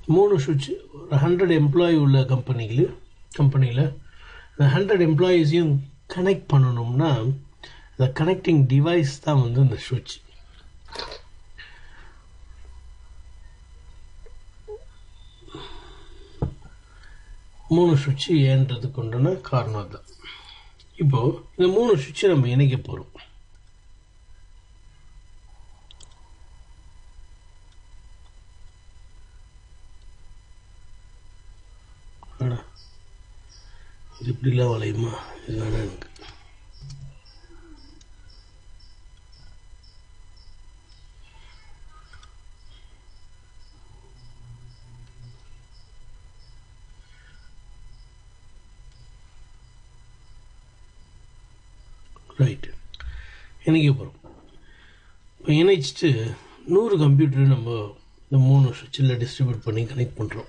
மூணு சுவிட்ச் ஒரு ஹண்ட்ரட் எம்ப்ளாயி உள்ள கம்பெனியில் கம்பெனியில் இந்த ஹண்ட்ரட் எம்ப்ளாயீஸையும் கனெக்ட் பண்ணணும்னா இந்த கனெக்டிங் டிவைஸ் தான் வந்து இந்த சுவிட்ச் மூணு சுவிட்ச் ஏன்றதுக்கு உண்டான காரணம் தான் இப்போ இந்த மூணு சுவிட்சை நம்ம இணைக்க போகிறோம் அடா. இது இப்படிலாம் வளையுமா இது வேணாம் எனக்கு ரைட் இணைக்க போகிறோம் இப்போ இணைச்சிட்டு நூறு கம்ப்யூட்டர் நம்ம இந்த மூணு சுவிட்சில் டிஸ்ட்ரிபியூட் பண்ணி கனெக்ட் பண்ணுறோம்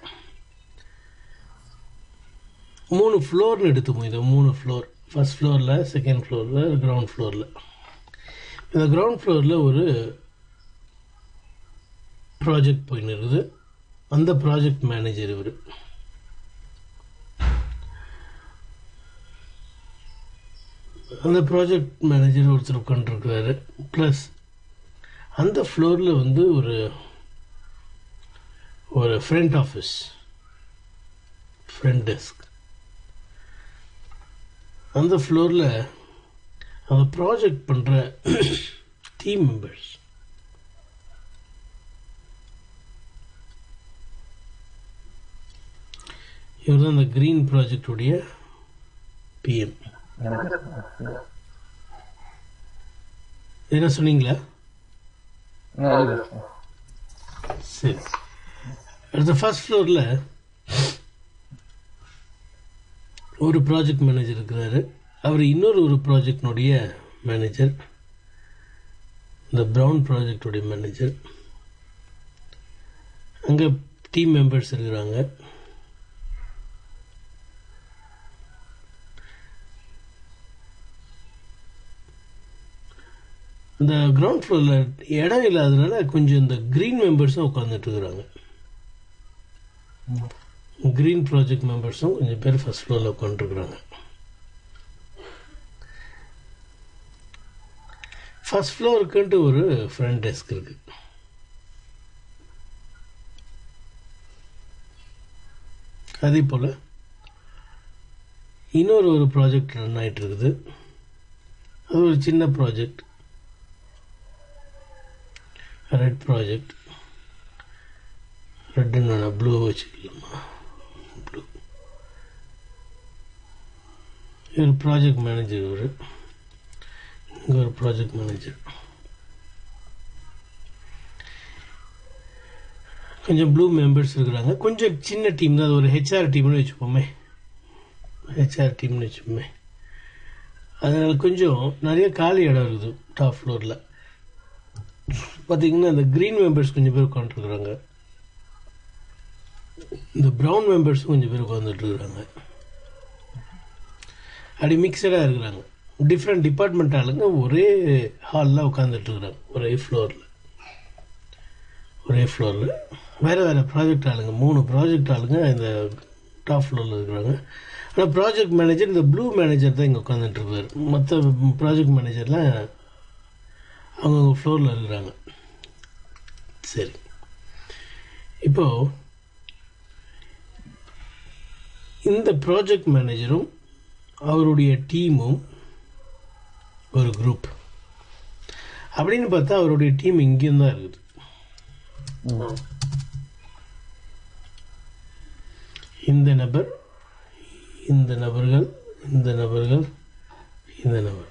மூணு ஃப்ளோர்னு எடுத்துப்போம் இதை மூணு ஃப்ளோர் ஃபர்ஸ்ட் ஃப்ளோரில் செகண்ட் ஃப்ளோரில் கிரவுண்ட் ஃப்ளோரில் இந்த கிரவுண்ட் ஃப்ளோரில் ஒரு ப்ராஜெக்ட் போயின்னு இருக்குது அந்த ப்ராஜெக்ட் மேனேஜர் இவர் அந்த ப்ராஜெக்ட் மேனேஜர் ஒருத்தர் உட்காந்துருக்கிறாரு ப்ளஸ் அந்த ஃப்ளோரில் வந்து ஒரு ஒரு ஃப்ரண்ட் ஆஃபீஸ் ஃப்ரண்ட் டெஸ்க் அந்த ஃப்ளோரில் அந்த ப்ராஜெக்ட் பண்ணுற டீம் மெம்பர்ஸ் இவர் தான் அந்த க்ரீன் ப்ராஜெக்டுடைய பிஎம் என்ன சொன்னீங்களா சரி அடுத்த ஃபர்ஸ்ட் ஃப்ளோரில் ஒரு ப்ராஜெக்ட் மேனேஜர் இருக்கிறாரு அவர் இன்னொரு ஒரு ப்ராஜெக்டினுடைய மேனேஜர் இந்த ப்ரௌன் ப்ராஜெக்டுடைய மேனேஜர் அங்கே டீம் மெம்பர்ஸ் இருக்கிறாங்க இந்த கிரவுண்ட் ஃப்ளோரில் இடம் இல்லாதனால கொஞ்சம் இந்த க்ரீன் மெம்பர்ஸும் உட்காந்துட்டு இருக்கிறாங்க க்ரீன் ப்ராஜெக்ட் மெம்பர்ஸும் கொஞ்சம் பேர் ஃபர்ஸ்ட் ஃப்ளோரில் உட்காந்துருக்குறாங்க ஃபர்ஸ்ட் ஃப்ளோருக்குன்ட்டு ஒரு ஃப்ரண்ட் டெஸ்க் இருக்கு அதே போல் இன்னொரு ஒரு ப்ராஜெக்ட் ரன் ஆகிட்டு இருக்குது அது ஒரு சின்ன ப்ராஜெக்ட் ரெட் ப்ராஜெக்ட் ரெட்டுன்னு ப்ளூ வச்சுக்கலாமா ப்ளூ இவர் ப்ராஜெக்ட் மேனேஜர் இவர் இங்கே ஒரு ப்ராஜெக்ட் மேனேஜர் கொஞ்சம் ப்ளூ மெம்பர்ஸ் இருக்கிறாங்க கொஞ்சம் சின்ன டீம் தான் அது ஒரு ஹெச்ஆர் டீம்னு வச்சுப்போமே ஹெச்ஆர் டீம்னு வச்சுப்போமே அதனால் கொஞ்சம் நிறைய காலி இடம் இருக்குது டாப் ஃப்ளோரில் பார்த்தீங்கன்னா இந்த க்ரீன் மெம்பர்ஸ் கொஞ்சம் பேர் உட்காந்துருக்குறாங்க இந்த ப்ரௌன் மெம்பர்ஸும் கொஞ்சம் பேர் உட்காந்துட்டு இருக்கிறாங்க அப்படி மிக்சடாக இருக்கிறாங்க டிஃப்ரெண்ட் டிபார்ட்மெண்ட் ஆளுங்க ஒரே ஹாலில் உட்காந்துட்டு இருக்கிறாங்க ஒரே ஃப்ளோரில் ஒரே ஃப்ளோரில் வேறு வேறு ப்ராஜெக்ட் ஆளுங்க மூணு ப்ராஜெக்ட் ஆளுங்க இந்த டாப் ஃப்ளோரில் இருக்கிறாங்க ஆனால் ப்ராஜெக்ட் மேனேஜர் இந்த ப்ளூ மேனேஜர் தான் இங்கே உட்காந்துட்டு இருப்பார் மற்ற ப்ராஜெக்ட் மேனேஜர்லாம் அவங்கவுங்க ஃப்ளோரில் இருக்கிறாங்க சரி இப்போ இந்த ப்ராஜெக்ட் மேனேஜரும் அவருடைய டீமும் ஒரு குரூப் அப்படின்னு பார்த்தா அவருடைய டீம் இங்கேயும் தான் இருக்குது இந்த நபர் இந்த நபர்கள் இந்த நபர்கள் இந்த நபர்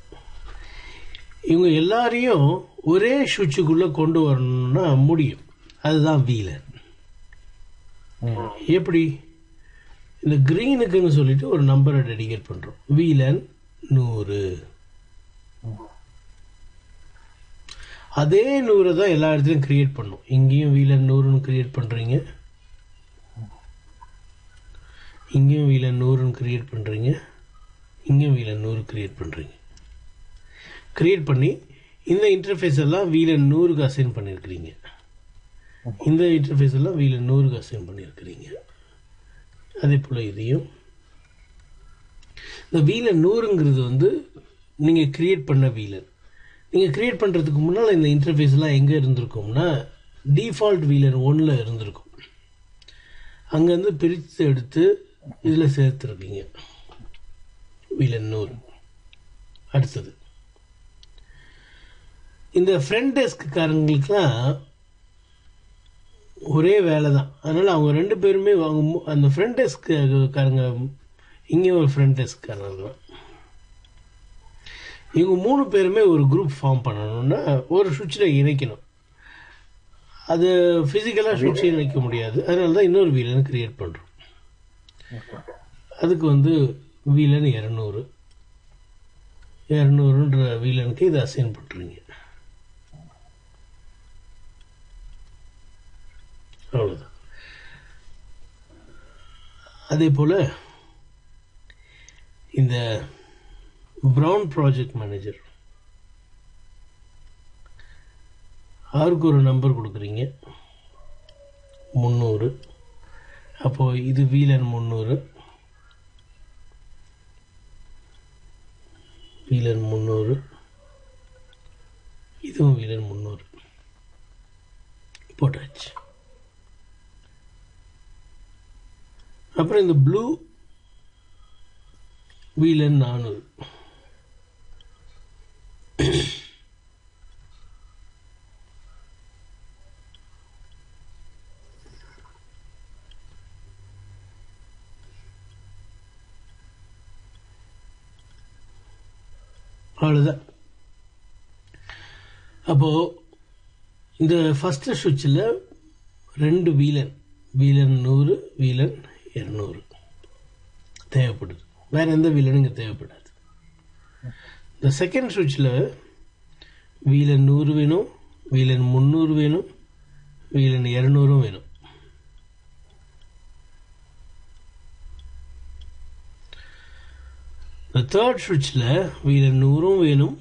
இவங்க எல்லாரையும் ஒரே சுவிட்சுக்குள்ள கொண்டு வரணும்னா முடியும் அதுதான் வீலர் எப்படி இந்த கிரீனுக்குன்னு சொல்லிட்டு ஒரு நம்பரை டெடிகேட் பண்றோம் வீலன் நூறு அதே நூறை தான் எல்லா இடத்துலையும் கிரியேட் பண்ணும் இங்கேயும் வீலன் நூறுன்னு கிரியேட் பண்றீங்க இங்கேயும் வீலன் நூறுன்னு கிரியேட் பண்றீங்க இங்கேயும் வீலன் நூறு கிரியேட் பண்றீங்க கிரியேட் பண்ணி இந்த இன்டர்ஃபேஸ் எல்லாம் வீலன் நூறுக்கு அசைன் பண்ணியிருக்கிறீங்க இந்த இன்டர்ஃபேஸ் எல்லாம் வீலன் நூறுக்கு அசைன் பண்ணியிருக்கிறீங்க அதே போல் இதையும் இந்த வீலன் நூறுங்கிறது வந்து நீங்கள் கிரியேட் பண்ண வீலன் நீங்கள் கிரியேட் பண்ணுறதுக்கு முன்னால் இந்த இன்டர்ஃபேஸ்லாம் எங்கே இருந்திருக்கும்னா டிஃபால்ட் வீலன் ஒன்றில் இருந்திருக்கும் அங்கேருந்து பிரித்து எடுத்து இதில் சேர்த்துருக்கீங்க வீலன் நூறு அடுத்தது இந்த ஃப்ரண்ட் டெஸ்க்காரங்களுக்குலாம் ஒரே வேலை தான் அதனால் அவங்க ரெண்டு பேருமே அவங்க மு- அந்த ஃப்ரண்ட் டெஸ்க்காரங்க இங்கே ஒரு ஃப்ரண்ட் டெஸ்க்காரங்க தான் இவங்க மூணு பேருமே ஒரு குரூப் ஃபார்ம் பண்ணணும்னா ஒரு சுவிட்சில் இணைக்கணும் அது ஃபிசிக்கலாக சுவிட்ச் இணைக்க முடியாது அதனால தான் இன்னொரு வீலன் கிரியேட் பண்ணுறோம் அதுக்கு வந்து வீலன் இரநூறு இரநூறுன்ற வீலனுக்கு இதை அசைன் பண்ணுறீங்க அவ்வளோதான் அதே போல் இந்த ப்ரௌன் ப்ராஜெக்ட் மேனேஜர் அவருக்கு ஒரு நம்பர் கொடுக்குறீங்க முந்நூறு அப்போது இது வீலன் முந்நூறு வீலன் முந்நூறு இதுவும் வீலன் முந்நூறு போட்டாச்சு அப்புறம் இந்த ப்ளூ வீலன் நானூறு அவ்வளோதான் அப்போது இந்த ஃபஸ்ட்டு சுவிட்சில் ரெண்டு வீலன் வீலன் நூறு வீலன் இரநூறு தேவைப்படுது வேறு எந்த வீலனும் இங்கே தேவைப்படாது இந்த செகண்ட் சுவிட்சில் வீலன் நூறு வேணும் வீலன் முந்நூறு வேணும் வீலன் இரநூறும் வேணும் இந்த தேர்ட் சுவிட்சில் வீலன் நூறும் வேணும்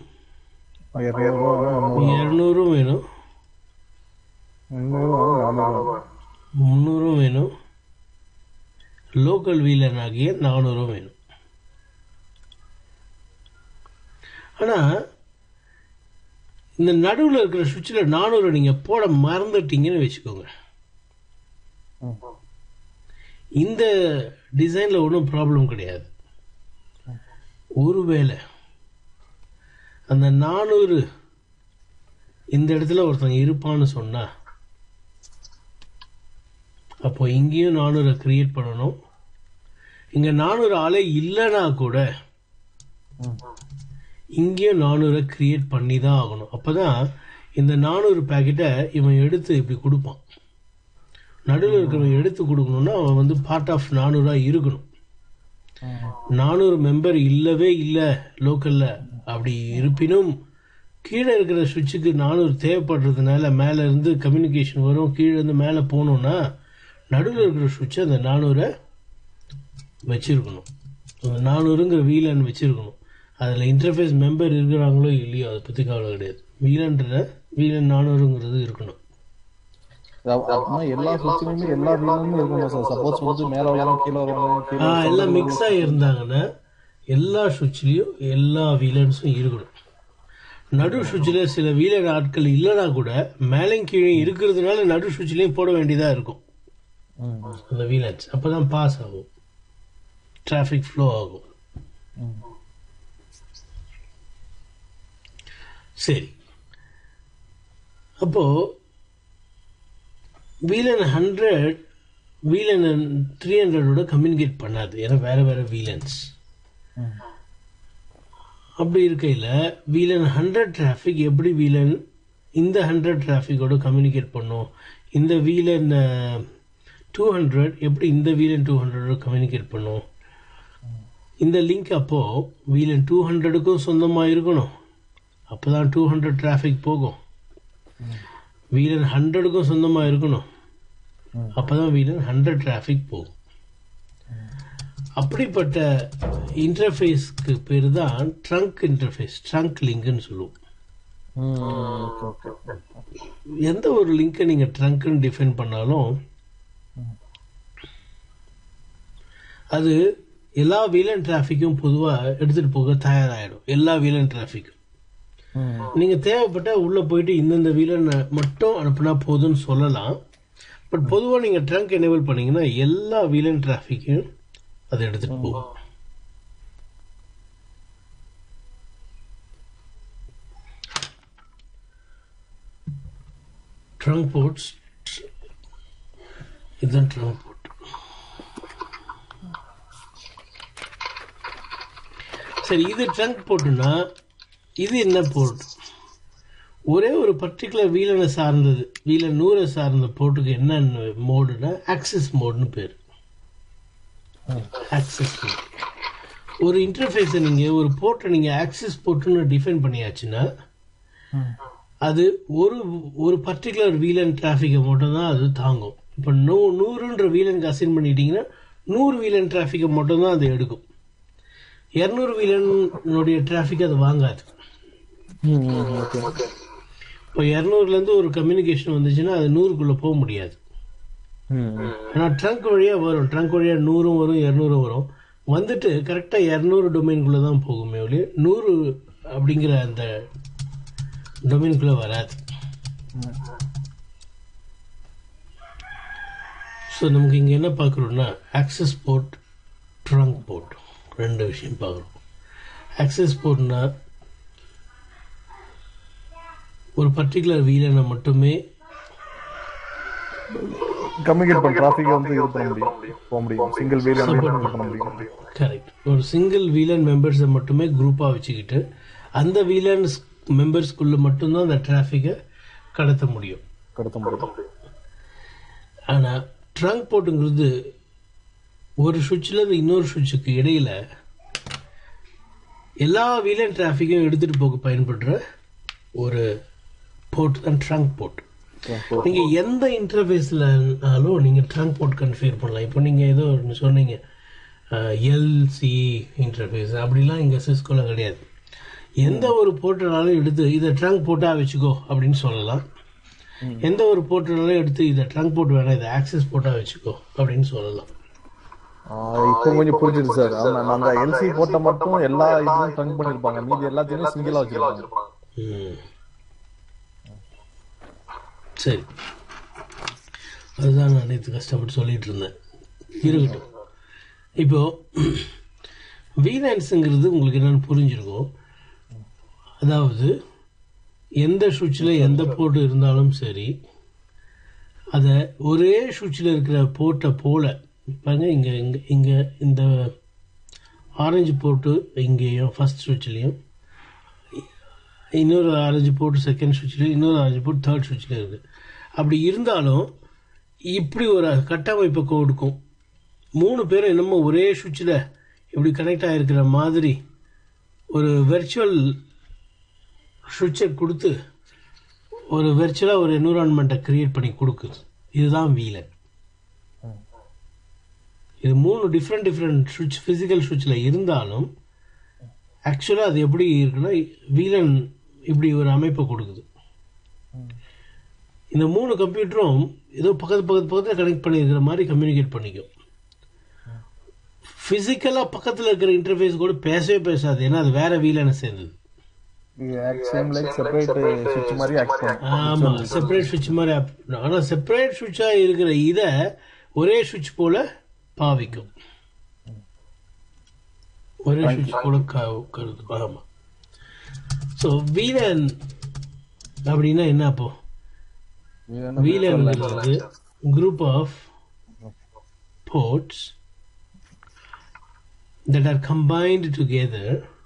இரநூறும் வேணும் முந்நூறும் வேணும் லோக்கல் வீலன் ஆகிய நானூறும் வேணும் ஆனால் இந்த நடுவில் இருக்கிற சுவிட்சில் நானூறு நீங்கள் போட மறந்துட்டீங்கன்னு வச்சுக்கோங்க இந்த டிசைனில் ஒன்றும் ப்ராப்ளம் கிடையாது ஒருவேளை அந்த நானூறு இந்த இடத்துல ஒருத்தன் இருப்பான்னு சொன்னா அப்போ இங்கேயும் நானூறை கிரியேட் பண்ணணும் இங்க நானூறு ஆளே இல்லைன்னா கூட இங்கேயும் நானூறை கிரியேட் பண்ணி தான் ஆகணும் அப்பதான் இந்த நானூறு பேக்கெட்டை இவன் எடுத்து இப்படி கொடுப்பான் நடுவில் இருக்கிறவன் எடுத்து கொடுக்கணும்னா அவன் வந்து பார்ட் ஆஃப் நானூறா இருக்கணும் நானூறு மெம்பர் இல்லவே இல்லை லோக்கல்ல அப்படி இருப்பினும் கீழே இருக்கிற சுவிட்சுக்கு நானூறு தேவைப்படுறதுனால மேலே இருந்து கம்யூனிகேஷன் வரும் கீழே இருந்து மேலே போகணும்னா நடுவில் இருக்கிற சுவிட்சை அந்த நானூறை வச்சிருக்கணும் அந்த நானூறுங்கிற வீலன் வச்சிருக்கணும் அதில் இன்டர்ஃபேஸ் மெம்பர் இருக்கிறாங்களோ இல்லையோ அதை பற்றி கவலை கிடையாது வீலன்ற வீலன் நானூறுங்கிறது இருக்கணும் அப்படின்னா எல்லா சுவிட்சிலுமே எல்லா வீலுமே இருக்கணும் சார் சப்போஸ் வந்து மேல வரலாம் கீழே வரலாம் கீழே ஆ, எல்லாம் மிக்ஸ் ஆகி இருந்தாங்கன்னா எல்லா சுவிட்ச்லேயும் எல்லா வீலன்ஸும் இருக்கணும் நடு சுவிட்சில் சில வீலர் ஆட்கள் இல்லைனா கூட மேலேயும் கீழே இருக்கிறதுனால நடு சுவிட்ச்லேயும் போட வேண்டியதாக இருக்கும் ம், அந்த வீலன்ஸ் அப்போ தான் பாஸ் ஆகும் டிராஃபிக் ஃப்ளோ ஆகும் ம். சரி அப்போ வீலன் ஹண்ட்ரட் வீலன் த்ரீ ஹண்ட்ரடோட கம்யூனிகேட் பண்ணாது ஏன்னா வேற வேற வீலன்ஸ் ம். அப்படி இருக்கையில் வீலன் ஹண்ட்ரட் டிராஃபிக் எப்படி வீலன் இந்த ஹண்ட்ரட் டிராஃபிக்கோட கம்யூனிகேட் பண்ணும் இந்த வீலன் டூ ஹண்ட்ரட் எப்படி இந்த வீலன் டூ ஹண்ட்ரடோட கம்யூனிகேட் பண்ணும் இந்த லிங்க் அப்போ வீலன் டூ ஹண்ட்ரடுக்கும் சொந்தமாக இருக்கணும் அப்போ தான் டூ ஹண்ட்ரட் டிராஃபிக் போகும் வீலன் ஹண்ட்ரடுக்கும் சொந்தமாக இருக்கணும் ம். அப்போ தான் வீலன் ஹண்ட்ரட் டிராஃபிக் போகும் அப்படிப்பட்ட இன்டர்ஃபேஸ்க்கு பேர் தான் ட்ரங்க் இன்டர்ஃபேஸ் ட்ரங்க் லிங்க்னு சொல்லுவோம் ஓகே ஓகே எந்த ஒரு லிங்கை நீங்கள் ட்ரங்க்னு டிஃபைன் பண்ணாலும் அது எல்லா வீலன் டிராஃபிக்கும் பொதுவாக எடுத்துகிட்டு போக தயாராகிடும் எல்லா வீலன் டிராஃபிக்கும் நீங்கள் தேவைப்பட்ட உள்ளே போயிட்டு இந்தந்த வீலனை மட்டும் அனுப்புனா போதும்னு சொல்லலாம் பட் பொதுவாக நீங்கள் ட்ரங்க் எனேபிள் பண்ணீங்கன்னா எல்லா வீலன் டிராஃபிக்கும் அதை எடுத்துகிட்டு போகும் ட்ரங்க் போர்ட்ஸ் இதுதான் ட்ரங்க் போர்ட் சரி இது ட்ரங்க் போர்ட்டுனா இது என்ன போர்ட் ஒரே ஒரு பர்டிகுலர் வீலனை சார்ந்தது வீலன் நூறை சார்ந்த போர்ட்டுக்கு என்ன மோடுனா ஆக்சஸ் மோட்னு பேர் ஆக்சஸ் மோட் ஒரு இன்டர்ஃபேஸை நீங்கள் ஒரு போர்ட்டை நீங்கள் ஆக்சஸ் போர்ட்டுன்னு டிஃபைன் பண்ணியாச்சுன்னா அது ஒரு ஒரு பர்டிகுலர் வீலன் டிராஃபிக்கை மட்டும் தான் அது தாங்கும் இப்போ நூ நூறுன்ற வீலனுக்கு அசைன் பண்ணிட்டீங்கன்னா நூறு வீலன் டிராஃபிக்கை மட்டும் தான் அது எடுக்கும் இரநூறு வீலனுடைய டிராஃபிக் அது வாங்காது ஓகே இப்போ இரநூறுலேருந்து ஒரு கம்யூனிகேஷன் வந்துச்சுன்னா அது நூறுக்குள்ளே போக முடியாது ஆனால் ட்ரங்க் வழியாக வரும் ட்ரங்க் வழியாக நூறும் வரும் இரநூறும் வரும் வந்துட்டு கரெக்டாக இரநூறு டொமைனுக்குள்ளே தான் போகுமே ஒழிய நூறு அப்படிங்கிற அந்த டொமைனுக்குள்ளே வராது ஸோ நமக்கு இங்கே என்ன பார்க்குறோம்னா ஆக்சஸ் போர்ட் ட்ரங்க் போர்ட் ரெண்டு விஷயம் பார்க்குறோம் ஆக்சஸ் போர்ட்னா ஒரு பர்டிகுலர் வீலனை மட்டுமே கம்யூனிகேட் பண்ண டிராஃபிக் வந்து இது பண்ண முடியும் போக முடியும் சிங்கிள் வீல் பண்ண முடியும் கரெக்ட் ஒரு சிங்கிள் வீலன் மெம்பர்ஸை மட்டுமே குரூப்பாக வச்சுக்கிட்டு அந்த வீலன்ஸ் மெம்பர்ஸ்குள்ள மட்டும்தான் அந்த டிராஃபிக்கை கடத்த முடியும் கடத்த முடியும் ஆனால் ட்ரங்க் போட்டுங்கிறது ஒரு சுவிட்சில் இன்னொரு சுவிட்சுக்கு இடையில எல்லா வீலன் டிராஃபிக்கையும் எடுத்துகிட்டு போக பயன்படுற ஒரு போர்ட் தான் ட்ரங்க் போர்ட் நீங்கள் எந்த இன்டர்ஃபேஸ்லனாலும் நீங்கள் ட்ரங்க் போர்ட் கன்ஃபிகர் பண்ணலாம் இப்போ நீங்கள் ஏதோ ஒன்று சொன்னீங்க எல்சி இன்டர்ஃபேஸ் அப்படிலாம் இங்கே சிஸ்கோல கிடையாது எந்த ஒரு போர்ட்டனாலும் எடுத்து இதை ட்ரங்க் போர்ட்டாக வச்சுக்கோ அப்படின்னு சொல்லலாம் எந்த ஒரு போர்ட்டனாலும் எடுத்து இதை ட்ரங்க் போர்ட் வேணாம் இதை ஆக்சஸ் போர்ட்டாக வச்சுக்கோ அப்படின்னு சொல்லலாம் இப்போ கொஞ்சம் புரிஞ்சுது சார் ஆனா அந்த எல்சி போட்ட மட்டும் எல்லா இதுவும் ட்ரங்க் பண்ணிருப்பாங்க மீதி எல்லாத்தையுமே சிங்கிளா வச்சிருப்பாங்க ம். சரி அதுதான் நான் நேற்று கஷ்டப்பட்டு சொல்லிட்டு இருந்தேன் இருக்கட்டும் இப்போ வீனான்ஸுங்கிறது உங்களுக்கு என்னன்னு புரிஞ்சிருக்கும் அதாவது எந்த சுவிட்சில் எந்த போர்ட் இருந்தாலும் சரி அதை ஒரே சுவிட்சில் இருக்கிற போர்ட்டை போல பாருங்க இங்கே இங்கே இங்கே இந்த ஆரஞ்சு போர்ட்டு இங்கேயும் ஃபர்ஸ்ட் சுவிட்ச்லேயும் இன்னொரு ஆரஞ்சு போர்ட் செகண்ட் சுவிட்சில் இன்னொரு ஆரஞ்சு போர்ட் தேர்ட் சுவிட்சில் இருக்குது அப்படி இருந்தாலும் இப்படி ஒரு கட்டமைப்பை கொடுக்கும் மூணு பேரும் என்னமோ ஒரே சுவிட்சில் இப்படி கனெக்ட் ஆகிருக்கிற மாதிரி ஒரு வெர்ச்சுவல் சுவிட்சை கொடுத்து ஒரு வெர்ச்சுவலாக ஒரு என்விரான்மெண்ட்டை கிரியேட் பண்ணி கொடுக்குது இதுதான் வீலன் இது மூணு டிஃப்ரெண்ட் டிஃப்ரெண்ட் சுவிட்ச் ஃபிசிக்கல் சுவிட்சில் இருந்தாலும் ஆக்சுவலாக அது எப்படி இருக்குன்னா வீலன் இப்படி ஒரு அமைப்பை கொடுக்குது இந்த மூணு கம்ப்யூட்டரும் ஏதோ பக்கத்து பக்கத்து பக்கத்தில் கனெக்ட் பண்ணியிருக்கிற மாதிரி கம்யூனிகேட் பண்ணிக்கும் ஃபிசிக்கலாக பக்கத்தில் இருக்கிற இன்டர்ஃபேஸ் கூட பேசவே பேசாது ஏன்னா அது வேற வீலனை சேர்ந்தது சேம் லைக் செப்பரேட் சுவிட்ச் மாதிரி ஆக்ட் பண்ணும் ஆமாம் செப்பரேட் சுவிட்ச் மாதிரி ஆனால் செப்பரேட் சுவிட்சாக இருக்கிற இதை ஒரே சுவிட்ச் போல பாவிக்கும் ஒரே சுவிட்ச் போல க- கருது ஆமாம் ஸோ வீலன் அப்படின்னா என்ன அப்போ வீலன்ங்கிறது group of ports that are combined together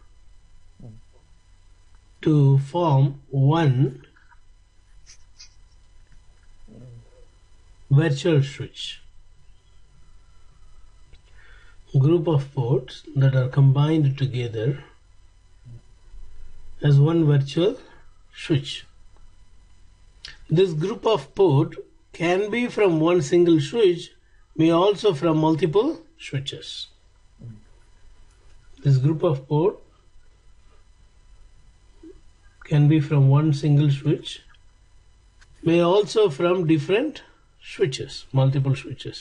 to form one virtual switch. Group of ports that are combined together as one virtual switch. This group of port can be from one single switch, may also from multiple switches. This group of port can be from one single switch may also from different switches multiple switches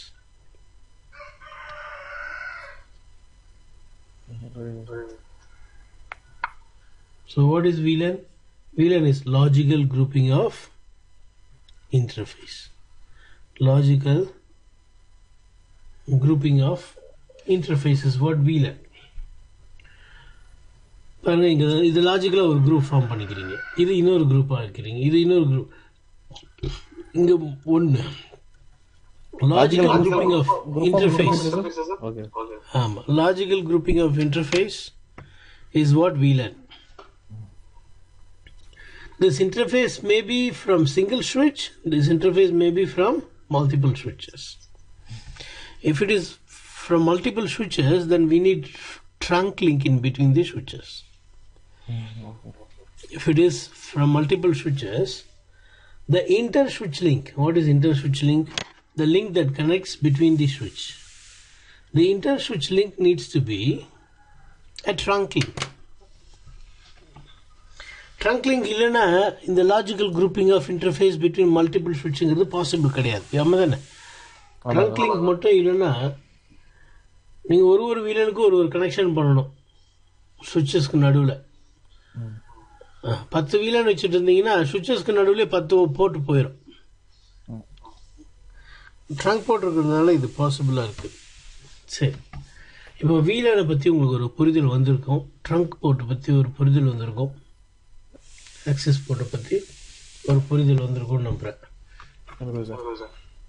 so what is VLAN VLAN is logical grouping of interface logical grouping of interface is what VLAN பாருங்க இங்க இது லாஜிக்கலா ஒரு group form பண்ணிக்கிறீங்க இது இன்னொரு குரூப்பா இருக்கிறீங்க இது இன்னொரு குரூப் இங்க ஒன்னு logical grouping of interface okay ஆமா logical grouping of interface is what VLAN this interface may be from single switch this interface may be from multiple switches if it is from multiple switches then we need trunk link in between the switches if it is from multiple switches the inter switch link what is inter switch link the link that connects between the switch the inter switch link needs to be a trunk link trunk link இல்லைன்னா இந்த logical grouping of interface between multiple ஸ்விட்சுங்கிறது possible கிடையாது ஆமாம் தானே trunk link மட்டும் இல்லைன்னா நீங்கள் ஒரு ஒரு வீலனுக்கும் ஒரு ஒரு கனெக்ஷன் பண்ணணும் சுவிட்சஸ்க்கு நடுவில் பத்து வீலன் வச்சுட்டு இருந்தீங்கன்னா சுவிட்சஸ்க்கு நடுவில் பத்து போட்டு போயிடும் ட்ரங்க் போட்டிருக்கிறதுனால இது பாசிபிளாக இருக்குது சரி இப்போ வீலனை பற்றி உங்களுக்கு ஒரு புரிதல் வந்திருக்கும் ட்ரங்க் போர்ட்டை பற்றி ஒரு புரிதல் வந்திருக்கும் ஆக்சஸ் போர்ட்டை பற்றி ஒரு புரிதல் வந்திருக்கும்னு நம்புகிறேன் சார்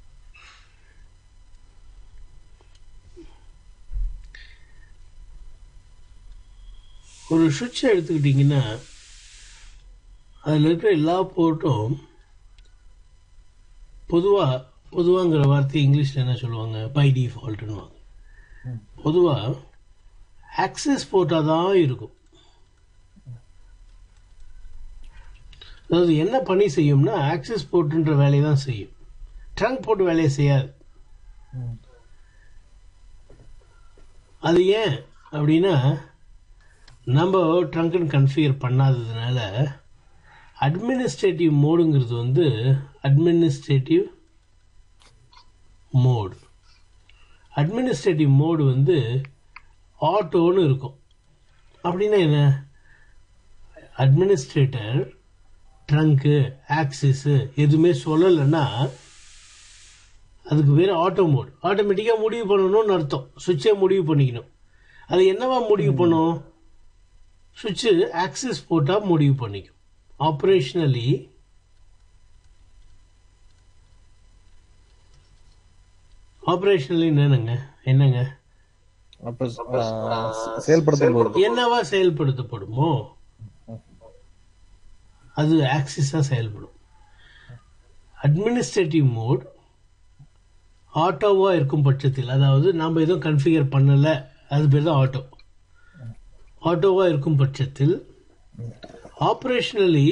ஒரு சுவிட்சை எடுத்துக்கிட்டிங்கன்னா அதில் இருக்கிற எல்லா போர்ட்டும் பொதுவாக பொதுவாங்கிற வார்த்தை இங்கிலீஷில் என்ன சொல்லுவாங்க பை டிஃபால்ட்டுன்னு பொதுவாக ஆக்சஸ் போர்ட்டாக தான் இருக்கும் அதாவது என்ன பணி செய்யும்னா ஆக்சஸ் போர்ட்டுன்ற வேலையை தான் செய்யும் ட்ரங்க் போர்ட் வேலையை செய்யாது அது ஏன் அப்படின்னா நம்ம ட்ரங்க்னு கன்ஃபிகர் பண்ணாததுனால அட்மினிஸ்ட்ரேட்டிவ் மோடுங்கிறது வந்து அட்மினிஸ்ட்ரேட்டிவ் மோடு அட்மினிஸ்ட்ரேட்டிவ் மோடு வந்து ஆட்டோன்னு இருக்கும் அப்படின்னா என்ன அட்மினிஸ்ட்ரேட்டர் ட்ரங்க்கு ஆக்சிஸு எதுவுமே சொல்லலைன்னா அதுக்கு பேர் ஆட்டோ மோட் ஆட்டோமேட்டிக்காக முடிவு பண்ணணும்னு அர்த்தம் சுவிட்சே முடிவு பண்ணிக்கணும் அது என்னவா முடிவு பண்ணும் சுவிட்சு ஆக்சிஸ் போட்டால் முடிவு பண்ணிக்கும் ஆப்ரேஷனலி ஆப்ரேஷனலி என்னங்க என்னங்க அப்ப செயல்படுத்தும் போது என்னவா செயல்படுத்தப்படுமோ அது ஆக்சிஸா செயல்படும் அட்மினிஸ்ட்ரேட்டிவ் மோட் ஆட்டோவா இருக்கும் பட்சத்தில் அதாவது நாம் எதுவும் கன்ஃபிகர் பண்ணல அது பேர் தான் ஆட்டோ ஆட்டோவா இருக்கும் பட்சத்தில் ஆப்ரேஷனலி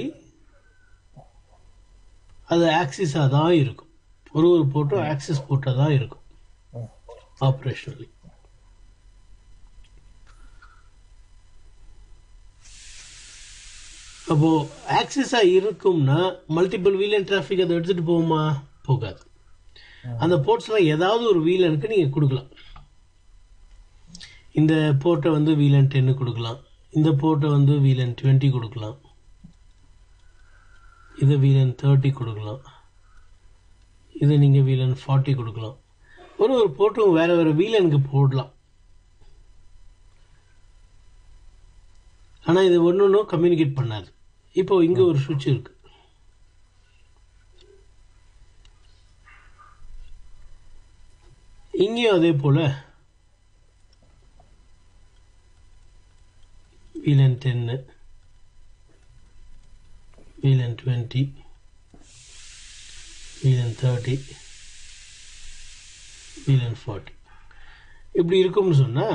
அது ஆக்சிஸாக தான் இருக்கும் ஒரு ஒரு போட்டும் ஆக்சிஸ் போட்டால் தான் இருக்கும் ஆப்ரேஷனலி அப்போ ஆக்சிஸா இருக்கும்னா மல்டிபிள் வீலன் டிராஃபிக் அதை எடுத்துட்டு போகுமா போகாது அந்த போர்ட்ஸ்ல ஏதாவது ஒரு வீலனுக்கு நீங்க கொடுக்கலாம் இந்த போர்ட்டை வந்து வீலன் டென்னு கொடுக்கலாம் இந்த போர்ட்டை வந்து வீலன் டுவெண்ட்டி கொடுக்கலாம் இதை வீலன் தேர்ட்டி கொடுக்கலாம் இதை நீங்க வீலன் ஃபார்ட்டி கொடுக்கலாம் ஒரு ஒரு போர்ட்டும் வேற வேற வீலனுக்கு போடலாம் ஆனா இது ஒன்று ஒன்றும் கம்யூனிகேட் பண்ணாது இப்போ இங்க ஒரு சுவிட்ச் இருக்கு இங்கேயும் அதே போல வீலன் டென்னு VLAN twenty VLAN thirty VLAN forty இப்படி இருக்கும்னு சொன்னா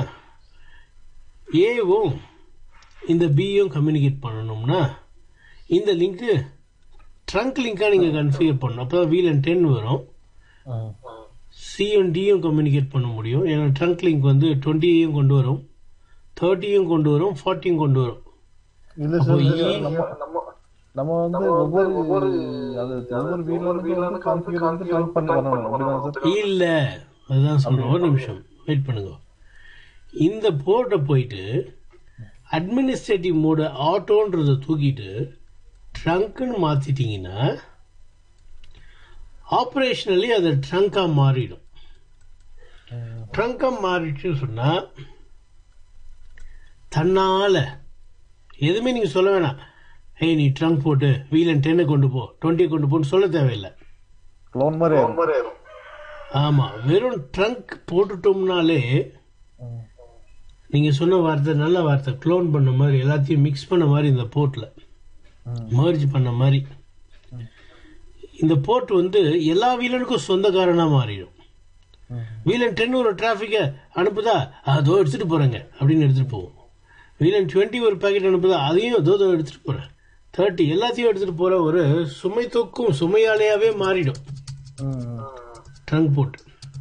ஏவும் இந்த பியும் கம்யூனிகேட் பண்ணணும்னா இந்த லிங்க்கு ட்ரங்க் லிங்காக நீங்கள் கன்ஃபிகர் பண்ணணும் அப்போ தான் வீலன் டென் வரும் சியும் டியும் கம்யூனிகேட் பண்ண முடியும் ஏன்னா ட்ரங்க் லிங்க் வந்து டுவெண்ட்டியையும் கொண்டு வரும் தேர்ட்டியும் கொண்டு வரும் ஃபார்ட்டியும் கொண்டு வரும் இல்ல அப்போ சார் E- நம்ம நம்ம வந்து ஒவ்வொரு அது ஒவ்வொரு வீலருக்கும் வந்து கான்ஃபிகர் வந்து ட்ரங்க் பண்ணி பண்ணணும் அப்படிதான் சார் இல்ல அதுதான் சொல்றேன் ஒரு நிமிஷம் வெயிட் பண்ணுங்க இந்த போர்ட்டை போயிட்டு அட்மினிஸ்ட்ரேட்டிவ் மோடு ஆட்டோன்றதை தூக்கிட்டு ட்ரங்க்னு மாத்திட்டீங்கன்னா ஆப்ரேஷனலி அது ட்ரங்கா மாறிடும் ட்ரங்கா மாறிடுச்சுன்னு சொன்னா தன்னால எதுவுமே நீங்க சொல்ல வேணாம் ஏய் நீ ட்ரங்க் போட்டு வீலன் டென்னை கொண்டு போ டுவெண்ட்டி கொண்டு போன்னு சொல்ல தேவையில்லை க்ளோன் மாதிரி ஆயிரும். ஆமா வெறும் ட்ரங்க் போட்டுட்டோம்னாலே நீங்க சொன்ன வார்த்தை நல்ல வார்த்தை க்ளோன் பண்ண மாதிரி எல்லாத்தையும் மிக்ஸ் பண்ண மாதிரி இந்த போர்ட்ல ம். மர்ஜ் பண்ண மாதிரி இந்த போர்ட் வந்து எல்லா வீலனுக்கும் சொந்தக்காரனா மாறிடும் ம். வீலன் டென் ஒரு டிராஃபிக்கை அனுப்புதா அதோ எடுத்துட்டு போறேங்க அப்படின்னு எடுத்துட்டு போவோம் வீலன் டுவெண்ட்டி ஒரு பாக்கெட் அனுப்புதா அதையும் அதோ அதோ எடுத்துட்டு போறேன் தேர்ட்டி எல்லாத்தையும் எடுத்துட்டு போற ஒரு சுமை தூக்கும் சுமையாலையாவே மாறிடும் ம். ட்ரங்க் போர்ட்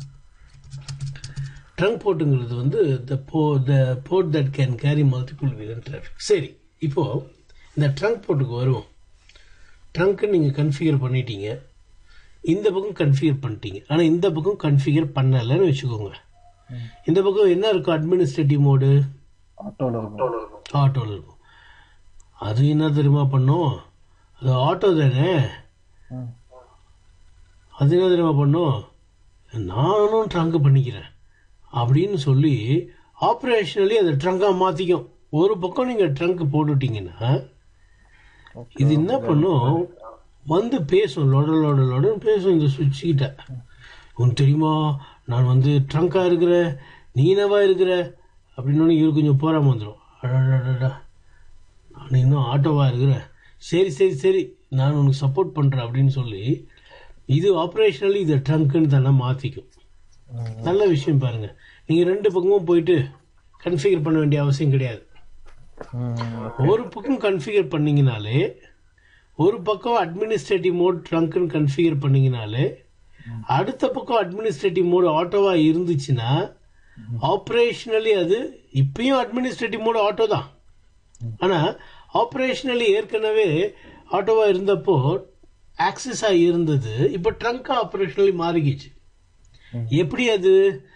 ட்ரங்க் போர்ட்டுங்கிறது வந்து த போ the port that can carry multiple VLAN traffic சரி இப்போ இந்த ட்ரங்க் போர்ட்டுக்கு வருவோம் ட்ரங்க்கு நீங்கள் கன்ஃபிகர் பண்ணிட்டீங்க இந்த பக்கம் கன்ஃபிகர் பண்ணிட்டீங்க ஆனால் இந்த பக்கம் கன்ஃபிகர் பண்ணலைன்னு வச்சுக்கோங்க இந்த பக்கம் என்ன இருக்கும் அட்மினிஸ்ட்ரேட்டிவ் மோடு ஆட்டோல இருக்கும் ஆட்டோவில் இருக்கும் அது என்ன தெரியுமா பண்ணும் அது ஆட்டோ தானே ம். அது என்ன தெரியுமா பண்ணும் நானும் ட்ரங்க் பண்ணிக்கிறேன் அப்படின்னு சொல்லி ஆப்ரேஷனலி அதை ட்ரங்காக மாற்றிக்கும் ஒரு பக்கம் நீங்கள் ட்ரங்க் போட்டுட்டீங்கன்னா இது என்ன பண்ணும் வந்து பேசும் லொட லொட லொடன்னு பேசும் இந்த சுவிட்ச் கிட்ட உனக்கு தெரியுமா நான் வந்து ட்ரங்கா இருக்கிறேன் நீ என்னவா இருக்கிற அப்படின்னு இவரு கொஞ்சம் போறாம வந்துடும் அடடடடா நான் இன்னும் ஆட்டோவா இருக்கிறேன் சரி சரி சரி நான் உனக்கு சப்போர்ட் பண்றேன் அப்படின்னு சொல்லி இது ஆப்ரேஷனலி இதை ட்ரங்க்னு தானே மாத்திக்கும் ம். நல்ல விஷயம் பாருங்க நீங்க ரெண்டு பக்கமும் போயிட்டு கன்ஃபிகர் பண்ண வேண்டிய அவசியம் கிடையாது ம். ஒரு பக்கம் கன்ஃபிகர் பண்ணீங்கனாலே ஒரு பக்கம் அட்மினிஸ்ட்ரேட்டிவ் மோட் ட்ரங்க்னு கன்ஃபிகர் பண்ணீங்கனாலே அடுத்த பக்கம் அட்மினிஸ்ட்ரேட்டிவ் மோட் ஆட்டோவா இருந்துச்சுன்னா ஆப்ரேஷனலி அது இப்பயும் அட்மினிஸ்ட்ரேட்டிவ் மோட் ஆட்டோ தான் ஆனா ஆப்ரேஷனலி ஏற்கனவே ஆட்டோவா இருந்தப்போ ஆக்சஸ் ஆகி இருந்தது இப்போ ட்ரங்க் ஆப்ரேஷனலி மாறிக்கிச்சு எப்படி அது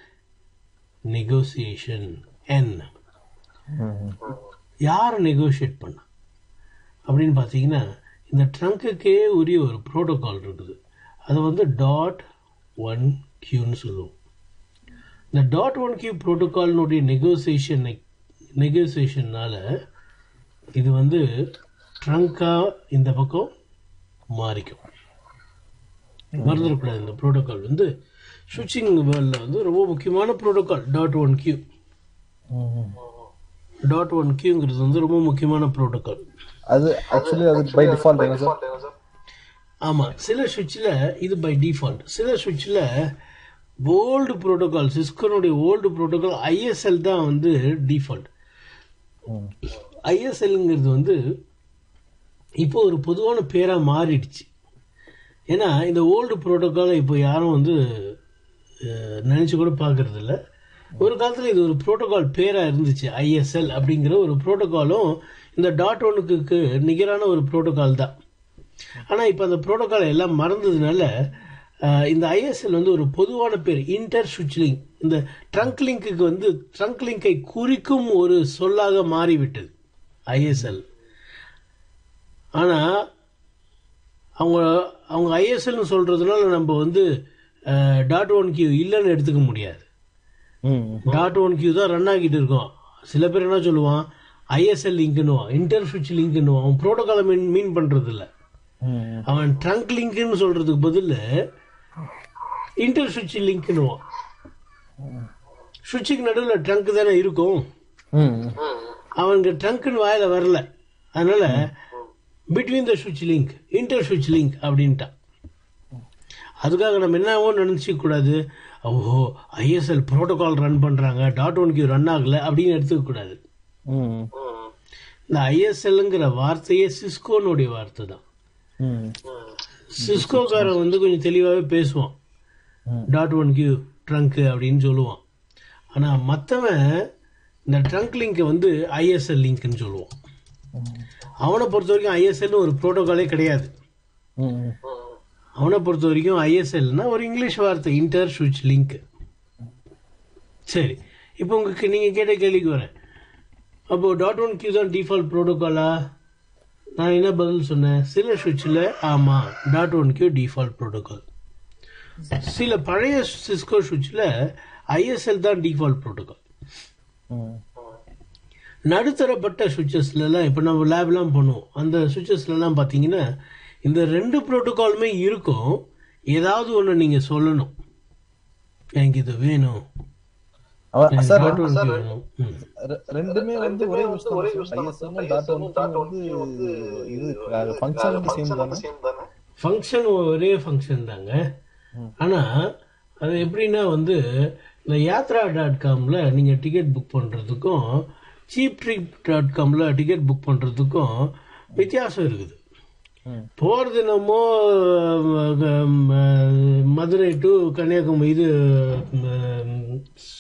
நெகோசியேஷன் என் ம். யார் நெகோஷியேட் பண்ணா அப்படின்னு பார்த்தீங்கன்னா இந்த ட்ரங்க்குக்கே உரிய ஒரு ப்ரோட்டோகால் இருக்குது அது வந்து டாட் ஒன் கியூன்னு சொல்லுவோம் இந்த டாட் ஒன் கியூ ப்ரோட்டோகால்னுடைய நெகோசியேஷன் நெகோசியேஷன்னால இது வந்து ட்ரங்கா இந்த பக்கம் மாறிக்கும் மறந்துடக்கூடாது இந்த ப்ரோட்டோகால் வந்து ஸ்விட்சிங் வேர்ல்டில் வந்து ரொம்ப முக்கியமான ப்ரோட்டோகால் டாட் ஒன் கியூ ம். டாட் ஒன் கியூங்கிறது வந்து ரொம்ப முக்கியமான ப்ரோட்டோகால் அது ஆக்சுவலி அது பை டிஃபால்ட் என்ன சார் ஆமா சில சுவிட்சில் இது பை டிஃபால்ட் சில சுவிட்சில் ஓல்டு ப்ரோட்டோகால் சிஸ்கோனுடைய ஓல்டு ப்ரோட்டோகால் ஐஎஸ்எல் தான் வந்து டிஃபால்ட் ம். ஐஎஸ்எல்ங்கிறது வந்து இப்போ ஒரு பொதுவான பேரா மாறிடுச்சு ஏன்னா இந்த ஓல்டு ப்ரோட்டோகாலை இப்போ யாரும் வந்து அஹ், நினைச்சு கூட பார்க்கறது இல்ல ஒரு காலத்தில் இது ஒரு ப்ரோட்டோகால் பேரா இருந்துச்சு ஐஎஸ்எல் அப்படிங்கிற ஒரு ப்ரோட்டோகாலும் இந்த டாட் ஒனுக்கு நிகரான ஒரு ப்ரோட்டோகால் தான் ஆனால் இப்போ அந்த ப்ரோட்டோகால் எல்லாம் மறந்ததுனால அஹ், இந்த ஐஎஸ்எல் வந்து ஒரு பொதுவான பேர் இன்டர் சுவிட்ச் லிங்க் இந்த ட்ரங்க் லிங்க்குக்கு வந்து ட்ரங்க் லிங்கை குறிக்கும் ஒரு சொல்லாக மாறிவிட்டது ஐஎஸ்எல் ஆனால் அவங்க அவங்க ஐஎஸ்எல்னு சொல்றதுனால நம்ம வந்து டாட் ஒன் கியூ இல்லைன்னு எடுத்துக்க முடியாது ம். டாட் ஒன் கியூ தான் ரன் ஆகிட்டு இருக்கோம் சில பேர் என்ன சொல்லுவான் ஐஎஸ்எல் லிங்க்னுவான் இன்டர் சுவிட்ச் லிங்க்னுவான் அவன் ப்ரோட்டோகாலை மீன் மீன் பண்றது இல்ல ம். அவன் ட்ரங்க் லிங்க்னு சொல்றதுக்கு பதில் இன்டர் சுவிட்ச் லிங்க்னுவான் சுவிட்சுக்கு நடுவில் ட்ரங்க் தானே இருக்கும் ம். அவனுக்கு ட்ரங்க்னு வாயில வரல அதனால பிட்வீன் த சுவிட்ச் லிங்க் இன்டர் சுவிட்ச் லிங்க் அப்படின்ட்டான் அதுக்காக நம்ம என்னவோ நினைச்சிக்க கூடாது ஓஹோ ஐஎஸ்எல் புரோட்டோகால் ரன் பண்றாங்க டாட் ஒன் கியூ ரன் ஆகல அப்படின்னு எடுத்துக்க கூடாது ம். இந்த ஐஎஸ்எல்ங்கிற வார்த்தையே சிஸ்கோனுடைய வார்த்தை தான் ம். சிஸ்கோக்காரன் வந்து கொஞ்சம் தெளிவாகவே பேசுவான் ம். டாட் ஒன் கியூ ட்ரங்க் அப்படின்னு சொல்லுவான் ஆனா மற்றவன் இந்த ட்ரங்க் லிங்கை வந்து ஐஎஸ்எல் லிங்க்னு சொல்லுவான் அவனை பொறுத்த வரைக்கும் ஐஎஸ்எல்னு ஒரு ப்ரோட்டோகாலே கிடையாது ம். அவனை பொறுத்த வரைக்கும் ஐஎஸ்எல்னா ஒரு இங்கிலீஷ் வார்த்தை இன்டர் சுவிட்ச் லிங்க் சரி இப்போ உங்களுக்கு நீங்க கேட்ட கேள்விக்கு வரேன் அப்போ டாட் ஒன் கியூ தான் டிஃபால்ட் ப்ரோட்டோகாலா நான் என்ன பதில் சொன்னேன் சில சுவிட்சில் ஆமா dot one Q default protocol சில பழைய சிஸ்கோ சுவிட்சில் ஐஎஸ்எல் தான் டிஃபால்ட் ப்ரோட்டோகால் ம். நடுத்தரப்பட்ட சுவிச்சஸ்லலாம் இப்போ நம்ம லேப்லாம் பண்ணுவோம் அந்த சுவிச்சஸ்லலாம் பார்த்தீங்கன்னா இந்த ரெண்டு ப்ரோட்டோகாலுமே இருக்கும் ஏதாவது ஒன்று நீங்கள் சொல்லணும் எனக்கு இது வேணும் அவ- எனக்கு சார் dot one key வேணும் ம். ரெ- ரெண்டுமே வந்து ஒரே விஷயம் ஐஎஸ்எம் டாட் ஒன் வந்து இது ஃபங்க்ஷன் வந்து சேம் தானே ஃபங்க்ஷன் ஒரே ஃபங்க்ஷன் தாங்க ஆனா அது எப்படின்னா வந்து இந்த யாத்ரா டாட் காம்ல நீங்க டிக்கெட் புக் பண்றதுக்கும் சீப் ட்ரிப் டாட் காம்ல டிக்கெட் புக் பண்றதுக்கும் வித்தியாசம் இருக்குது ம். போறது என்னமோ அஹ், அஹ், மதுரை டு கன்னியாகுமரி இது அஹ்,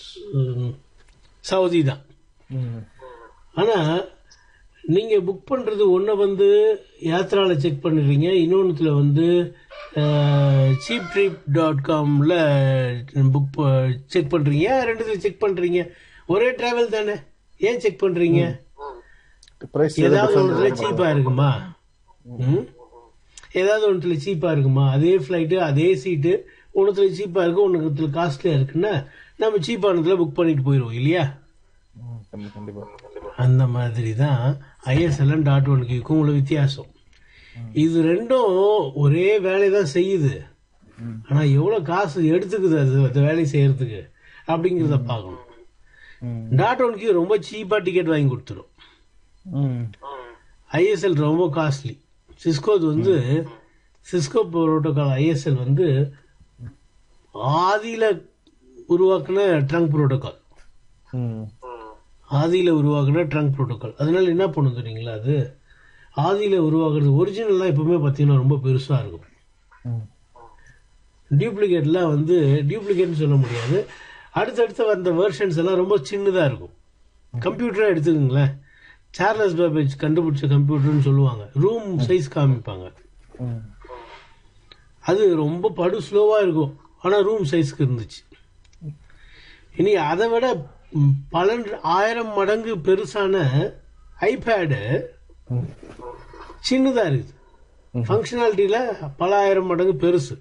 சவுதி தான் ம். ஆனா நீங்க புக் பண்றது ஒன்றை வந்து யாத்ரால செக் பண்ணிடுறீங்க இன்னொன்னுத்துல வந்து சீப் ட்ரிப் டாட் காம்ல புக் செக் பண்றீங்க ரெண்டுத்துல செக் பண்றீங்க ஒரே டிராவல் தானே ஏன் செக் பண்றீங்க பிரைஸ் ஏதாவது ஒன்றுல சீப்பா இருக்குமா ம்? ஏதாவது ஒன்றுல சீப்பா இருக்குமா அதே ஃப்ளைட்டு அதே சீட்டு ஒன்றுத்துல சீப்பா இருக்கு ஒன்றுத்துல காஸ்ட்லியா இருக்குன்னா நம்ம சீப்பானதுல புக் பண்ணிட்டு போயிடுவோம் இல்லையா கண்டிப்பா அந்த மாதிரி தான் ஐஎஸ்எல் டாட் ஒன் கியூக்கும் உள்ள வித்தியாசம் இது ரெண்டும் ஒரே வேலையை தான் செய்யுது ம். ஆனா எவ்வளவு காசு எடுத்துக்குது அது அந்த வேலையை செய்யறதுக்கு அப்படிங்கிறத பார்க்கணும் ம். டாட் ஒன் கியூ ரொம்ப சீப்பா டிக்கெட் வாங்கி கொடுத்துரும் ம். ஐஎஸ்எல் ரொம்ப காஸ்ட்லி சிஸ்கோ வந்து சிஸ்கோ புரோட்டோகால் ஐஎஸ்எல் வந்து ஆதியில உருவாக்குன ட்ரங்க் புரோட்டோகால் ம். ஆதியில உருவாக்குன ட்ரங்க் புரோட்டோகால் அதனால என்ன பண்ணும் தெரியுங்களா அது ஆதியில உருவாக்குறது ஒரிஜினல்லாம் எப்பவுமே பார்த்தீங்கன்னா ரொம்ப பெருசா இருக்கும் ம். டியூப்ளிகேட்லாம் வந்து டியூப்ளிகேட்னு சொல்ல முடியாது அடுத்தடுத்து வந்த வெர்ஷன்ஸ் எல்லாம் ரொம்ப சின்னதா இருக்கும் கம்ப்யூட்டரா எடுத்துக்கோங்களேன் சார்லஸ் பேபேஜ் கண்டுபிடிச்ச கம்ப்யூட்டர்னு சொல்லுவாங்க ரூம் சைஸ் காமிப்பாங்க ம். அது ரொம்ப படு ஸ்லோவா இருக்கும் ஆனா ரூம் சைஸ்க்கு இருந்துச்சு இனி அதை விட ம், பல ஆயிரம் மடங்கு பெருசான ஐபேடு ம். சின்னதா இருக்குது ஃபங்க்ஷனாலிட்டியில பல ஆயிரம் மடங்கு பெருசு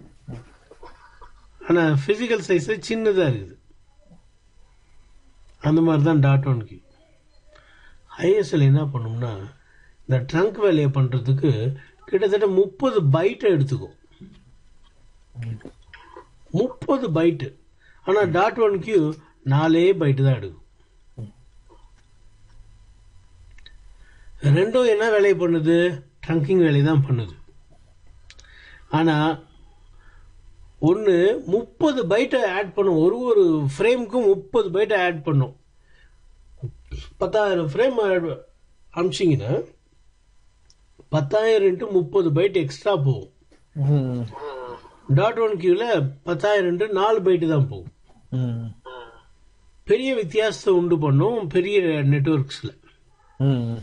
ஆனா பிசிக்கல் சைஸ் சின்னதா இருக்குது அந்த மாதிரி தான் டாட் ஒன் கி ஐஎஸ்எல் என்ன பண்ணும்னா இந்த ட்ரங்க் வேலையை பண்றதுக்கு கிட்டத்தட்ட முப்பது பைட்டை எடுத்துக்கும் முப்பது பைட்டு ஆனா டாட் ஒன் கியூ நாலே பைட்டு தான் எடுக்கும் ரெண்டும் என்ன வேலையை பண்ணுது ட்ரங்கிங் வேலையை தான் பண்ணுது ஆனா ஒன்று முப்பது பைட்டை ஆட் பண்ணும் ஒரு ஒரு ஃப்ரேமுக்கும் முப்பது பைட்டை ஆட் பண்ணும் பத்தாயிரம் ஃப்ரேம் அமிச்சிங்கன்னா பத்தாயிரம் இன்ட்டு முப்பது பைட் எக்ஸ்ட்ரா போகும் ம். டாட் ஒன் கியூவில் பத்தாயிரம் இன்ட்டு நாலு பைட்டு தான் போகும் ம். பெரிய வித்தியாசத்தை உண்டு பண்ணும் பெரிய நெட்ஒர்க்ஸில் ம்.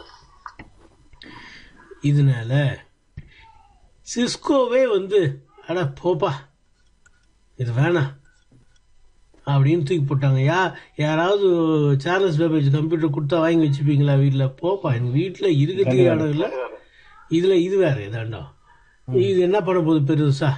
இதனால சிஸ்கோவே வந்து அட போப்பா இது வேணாம் அப்படின்னு தூக்கி போட்டாங்க யா யாராவது சார்லஸ் பேபேஜ் கம்ப்யூட்டர் கொடுத்தா வாங்கி வச்சுப்பீங்களா வீட்டில் போப்பா எங்கள் வீட்டில் இருக்கிறதுக்கு இடம் இல்லை இதில் இது வேற ஏதாண்டா இது என்ன பண்ண போகுது பெருசா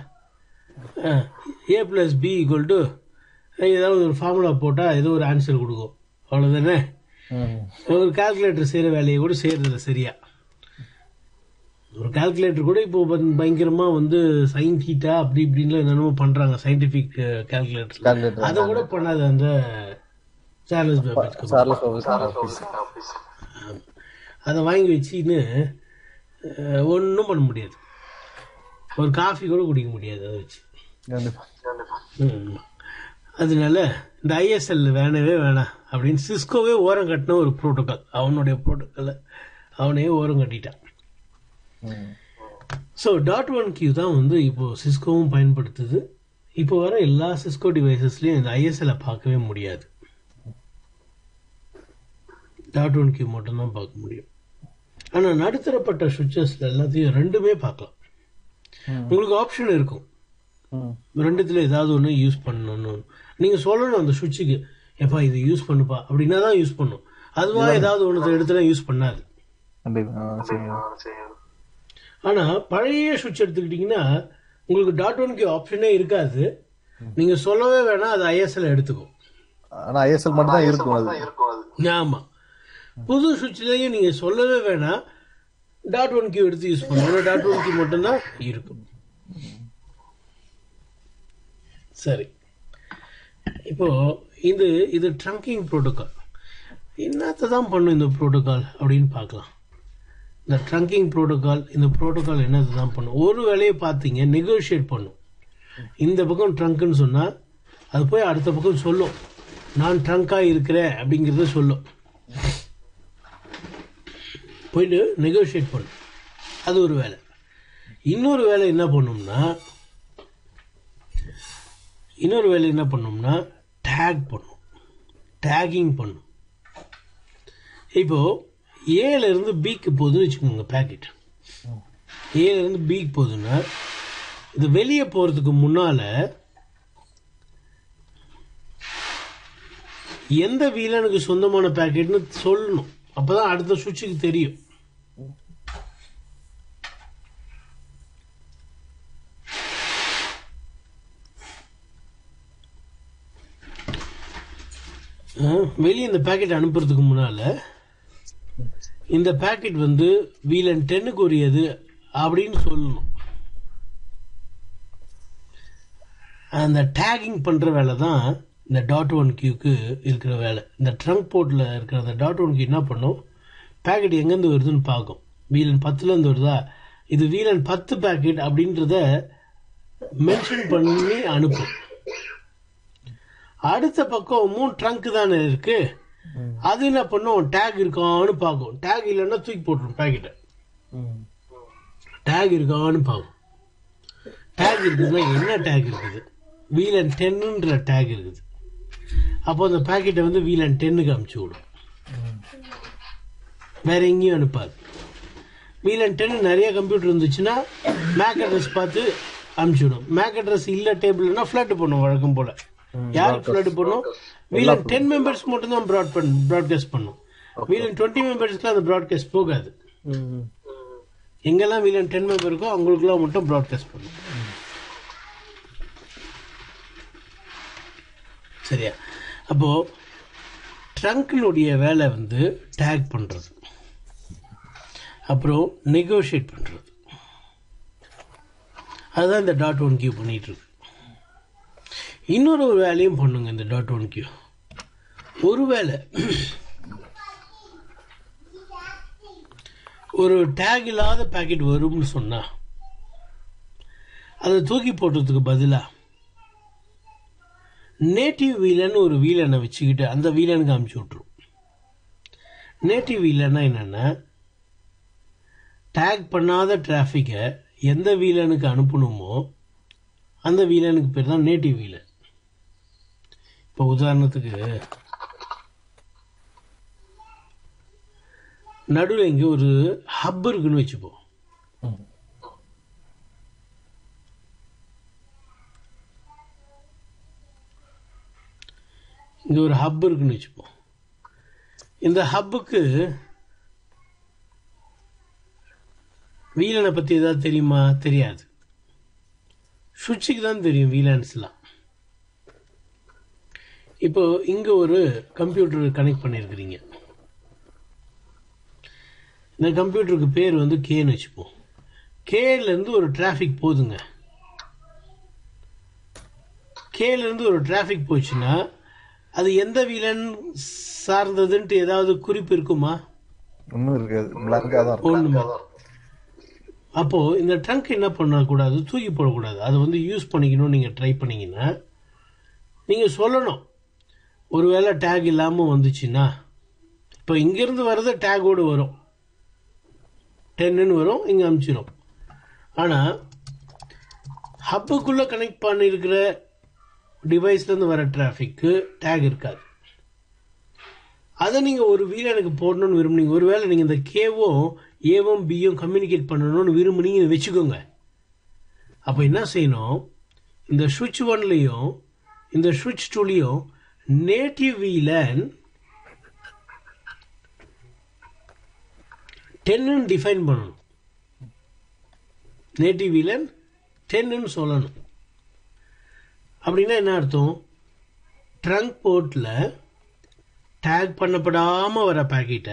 A plus B equal to ஏதாவது ஒரு ஃபார்முலா போட்டால் ஏதோ ஒரு ஆன்சர் கொடுக்கும் அவ்வளோதானே ம். ஒரு கால்குலேட்டர் செய்யற வேலையை கூட செய்யறதில்ல சரியா ஒரு கால்குலேட்டர் கூட இப்போ வந்து பயங்கரமா வந்து சைன் தீட்டா அப்படி இப்படின்லாம் என்னென்னமோ பண்றாங்க சயின்டிபிக் கால்குலேட்டர் Calculator. அதை கூட பண்ணாது அந்த Charles Babbage Charles office office அதை வாங்கி வச்சுன்னு ஒன்றும் பண்ண முடியாது ஒரு காஃபி கூட குடிக்க முடியாது அதை வச்சு கண்டிப்பா ம். அதனால இந்த ஐஎஸ்எல் வேணவே வேணாம் அப்படின்னு சிஸ்கோவே ஓரம் கட்டின ஒரு ப்ரோட்டோகால் அவனுடைய ப்ரோட்டோக்காலை அவனே ஓரம் கட்டிட்டான் ம். ஸோ டாட் ஒன் கியூ தான் வந்து இப்போ சிஸ்கோவும் பயன்படுத்துது இப்போ வர எல்லா சிஸ்கோ டிவைசஸ்லையும் இந்த ஐஎஸ்எல்லை பார்க்கவே முடியாது டாட் ஒன் கியூ மட்டும்தான் பார்க்க முடியும் ஆனால் நடுத்தரப்பட்ட சுவிட்சஸ்ல எல்லாத்தையும் ரெண்டுமே பார்க்கலாம் ம். உங்களுக்கு ஆப்ஷன் இருக்கும் ம். ரெண்டுத்துல ஏதாவது ஒன்று யூஸ் பண்ணணும் நீங்கள் சொல்லணும் அந்த சுவிட்சுக்கு எப்பா இது யூஸ் பண்ணுப்பா அப்படின்னா தான் யூஸ் பண்ணும் அதுவா ஏதாவது ஒன்று எடுத்துலாம் யூஸ் பண்ணாது கண்டிப்பா ஆ, சரிங்க ஆனால் பழைய சுவிட்ச் எடுத்துக்கிட்டிங்கன்னா உங்களுக்கு டாட் ஒன்க்கு ஆப்ஷனே இருக்காது நீங்கள் சொல்லவே வேணாம் அது ஐஎஸ்எல் எடுத்துக்கும் ஆனா ஐஎஸ்எல் மட்டும் தான் இருக்கும் அது ஆமாம் புது சுவிட்ச்லேயும் நீங்கள் சொல்லவே வேணாம் டாட் ஒன் கியூ எடுத்து யூஸ் பண்ணணும் டாட் ஒன் கியூ மட்டும்தான் இருக்கும் சரி இப்போ இது இது ட்ரங்கிங் ப்ரோட்டோகால் என்னத்தை தான் பண்ணும் இந்த ப்ரோட்டோகால் அப்படின்னு பார்க்கலாம் இந்த ட்ரங்கிங் ப்ரோட்டோகால் இந்த ப்ரோட்டோகால் என்னத்தை தான் பண்ணும் ஒரு வேலையை பார்த்தீங்க நெகோஷியேட் பண்ணும் இந்த பக்கம் ட்ரங்க்னு சொன்னால் அது போய் அடுத்த பக்கம் சொல்லும் நான் ட்ரங்காக இருக்கிறேன் அப்படிங்கிறத சொல்லும் போயிட்டு நெகோஷியேட் பண்ணும் அது ஒரு வேலை இன்னொரு வேலை என்ன பண்ணும்னா இன்னொரு வேலை என்ன பண்ணும்னா டேக் பண்ணும் டேகிங் பண்ணும் இப்போ ஏல இருந்து பிக்கு போகுதுன்னு வச்சுக்கோங்க பேக்கெட் ஏல இருந்து பிக்கு போகுதுன்னா இது வெளியே போறதுக்கு முன்னால எந்த வீலனுக்கு சொந்தமான பேக்கெட்னு சொல்லணும் அப்பதான் அடுத்த சுவிட்சுக்கு தெரியும் வெளியே இந்த பேக்கெட் அனுப்புறதுக்கு முன்னால இந்த பேக்கெட் வந்து வீலன் டென்னுக்கு உரியது அப்படின்னு சொல்லணும் அந்த டேகிங் பண்ற வேலை தான் இந்த டாட் ஒன் கியூக்கு இருக்கிற வேலை இந்த ட்ரங்க் போர்ட்டில் இருக்கிற அந்த டாட் ஒன் கியூ என்ன பண்ணும் பேக்கெட் எங்கேருந்து வருதுன்னு பார்க்கும் வீலன் பத்துலேருந்து வருதா இது வீலன் பத்து பேக்கெட் அப்படின்றத மென்ஷன் பண்ணி அனுப்பும் அடுத்த பக்கம் மூணு ட்ரங்க் தானே இருக்கு அது என்ன பண்ணும் டேக் இருக்கான்னு பார்க்கும் டேக் இல்லைன்னா தூக்கி போட்டுரும் பேக்கெட்டை டேக் இருக்கான்னு பார்க்கும் டேக் இருக்குதுன்னா என்ன டேக் இருக்குது வீலன் டென்னுன்ற டேக் இருக்குது அப்போ அந்த பேக்கெட்டை வந்து வீலன் டென்னுக்கு அமுச்சு விடும் வேற எங்கேயும் அனுப்பாது வீலன் டென் நிறைய கம்ப்யூட்டர் இருந்துச்சுன்னா மேக் அட்ரஸ் பார்த்து அனுப்பிச்சு விடும் மேக் அட்ரஸ் இல்லை டேபிள்னா ஃப்ளட் பண்ணும் வழக்கம் போல யாருக்கு ஃப்ளட் பண்ணும் வீலன் டென் மெம்பர்ஸ் மட்டும் தான் ப்ராட் பண்ண ப்ராட்காஸ்ட் பண்ணும் வீலன் டுவெண்ட்டி மெம்பர்ஸ்க்கு அந்த ப்ராட்காஸ்ட் போகாது எங்கெல்லாம் வீலன் டென் மெம்பர் இருக்கோ அவங்களுக்குலாம் மட்டும் ப்ராட்காஸ்ட் பண்ணும் சரியா அப்போ ட்ரங்க்னுடைய வேலை வந்து டேக் பண்றது அப்புறம் நெகோஷியேட் பண்றது அதுதான் இந்த டாட் ஒன் கியூ பண்ணிட்டு இருக்கு இன்னொரு ஒரு வேலையும் பண்ணுங்க இந்த டாட் ஒன் கியூ ஒரு வேலை ஒரு டேக் இல்லாத பேக்கெட் வரும்னு சொன்னா அதை தூக்கி போடுறதுக்கு பதிலா நேட்டிவ் வீலன் ஒரு வீலனை வச்சுக்கிட்டு அந்த வீலனுக்கு அமுச்சு விட்ரும் நேட்டிவ் வீலன்னா என்னன்னா டேக் பண்ணாத டிராஃபிக்கை எந்த வீலனுக்கு அனுப்பணுமோ அந்த வீலனுக்கு பேர் தான் நேட்டிவ் வீலன் இப்போ உதாரணத்துக்கு நடுவில் இங்கே ஒரு ஹப் இருக்குன்னு வச்சுப்போம் இங்கே ஒரு ஹப் இருக்குன்னு வச்சுப்போம் இந்த ஹப்புக்கு வீலனை பற்றி ஏதாவது தெரியுமா தெரியாது சுவிட்சுக்கு தான் தெரியும் வீலன்ஸ்லாம் இப்போ இங்கே ஒரு கம்ப்யூட்டர் கனெக்ட் பண்ணியிருக்கிறீங்க இந்த கம்ப்யூட்டருக்கு பேர் வந்து கேன்னு வச்சுப்போம் கேலேருந்து ஒரு டிராஃபிக் போகுதுங்க கேலேருந்து ஒரு டிராஃபிக் போச்சுன்னா அது எந்த வீலன் சார்ந்ததுன்ட்டு ஏதாவது குறிப்பு இருக்குமா ஒன்றும் இருக்காது பிளாங்கா தான் இருக்கும் ஒண்ணுமே அப்போ இந்த ட்ரங்க் என்ன பண்ணக்கூடாது தூக்கி போடக்கூடாது அதை வந்து யூஸ் பண்ணிக்கணும் நீங்க ட்ரை பண்ணீங்கன்னா நீங்க சொல்லணும் ஒருவேளை டேக் இல்லாம வந்துச்சுன்னா இப்போ இங்கிருந்து வர்றது டேகோடு வரும் டென்னு வரும் இங்க அனுப்பிச்சிடும் ஆனா ஹப்புக்குள்ள கனெக்ட் பண்ணியிருக்கிற டிவைஸ்ல இருந்து வர டிராஃபிக்கு டேக் இருக்காது அதை நீங்க ஒரு வீலனுக்கு போடணும்னு விரும்புனீங்க ஒருவேளை நீங்க இந்த கேவும் ஏவும் பியும் கம்யூனிகேட் பண்ணணும்னு விரும்புனீங்கன்னு வச்சுக்கோங்க அப்போ என்ன செய்யணும் இந்த சுவிட்ச் ஒன்லையும் இந்த சுவிட்ச் டூலையும் நேட்டிவ் வீலன் டென்னு டிஃபைன் பண்ணணும் நேட்டிவ் வீலன் டென்னு சொல்லணும் அப்படின்னா என்ன அர்த்தம் ட்ரங்க் போர்ட்டில் டேக் பண்ணப்படாமல் வர பாக்கெட்டை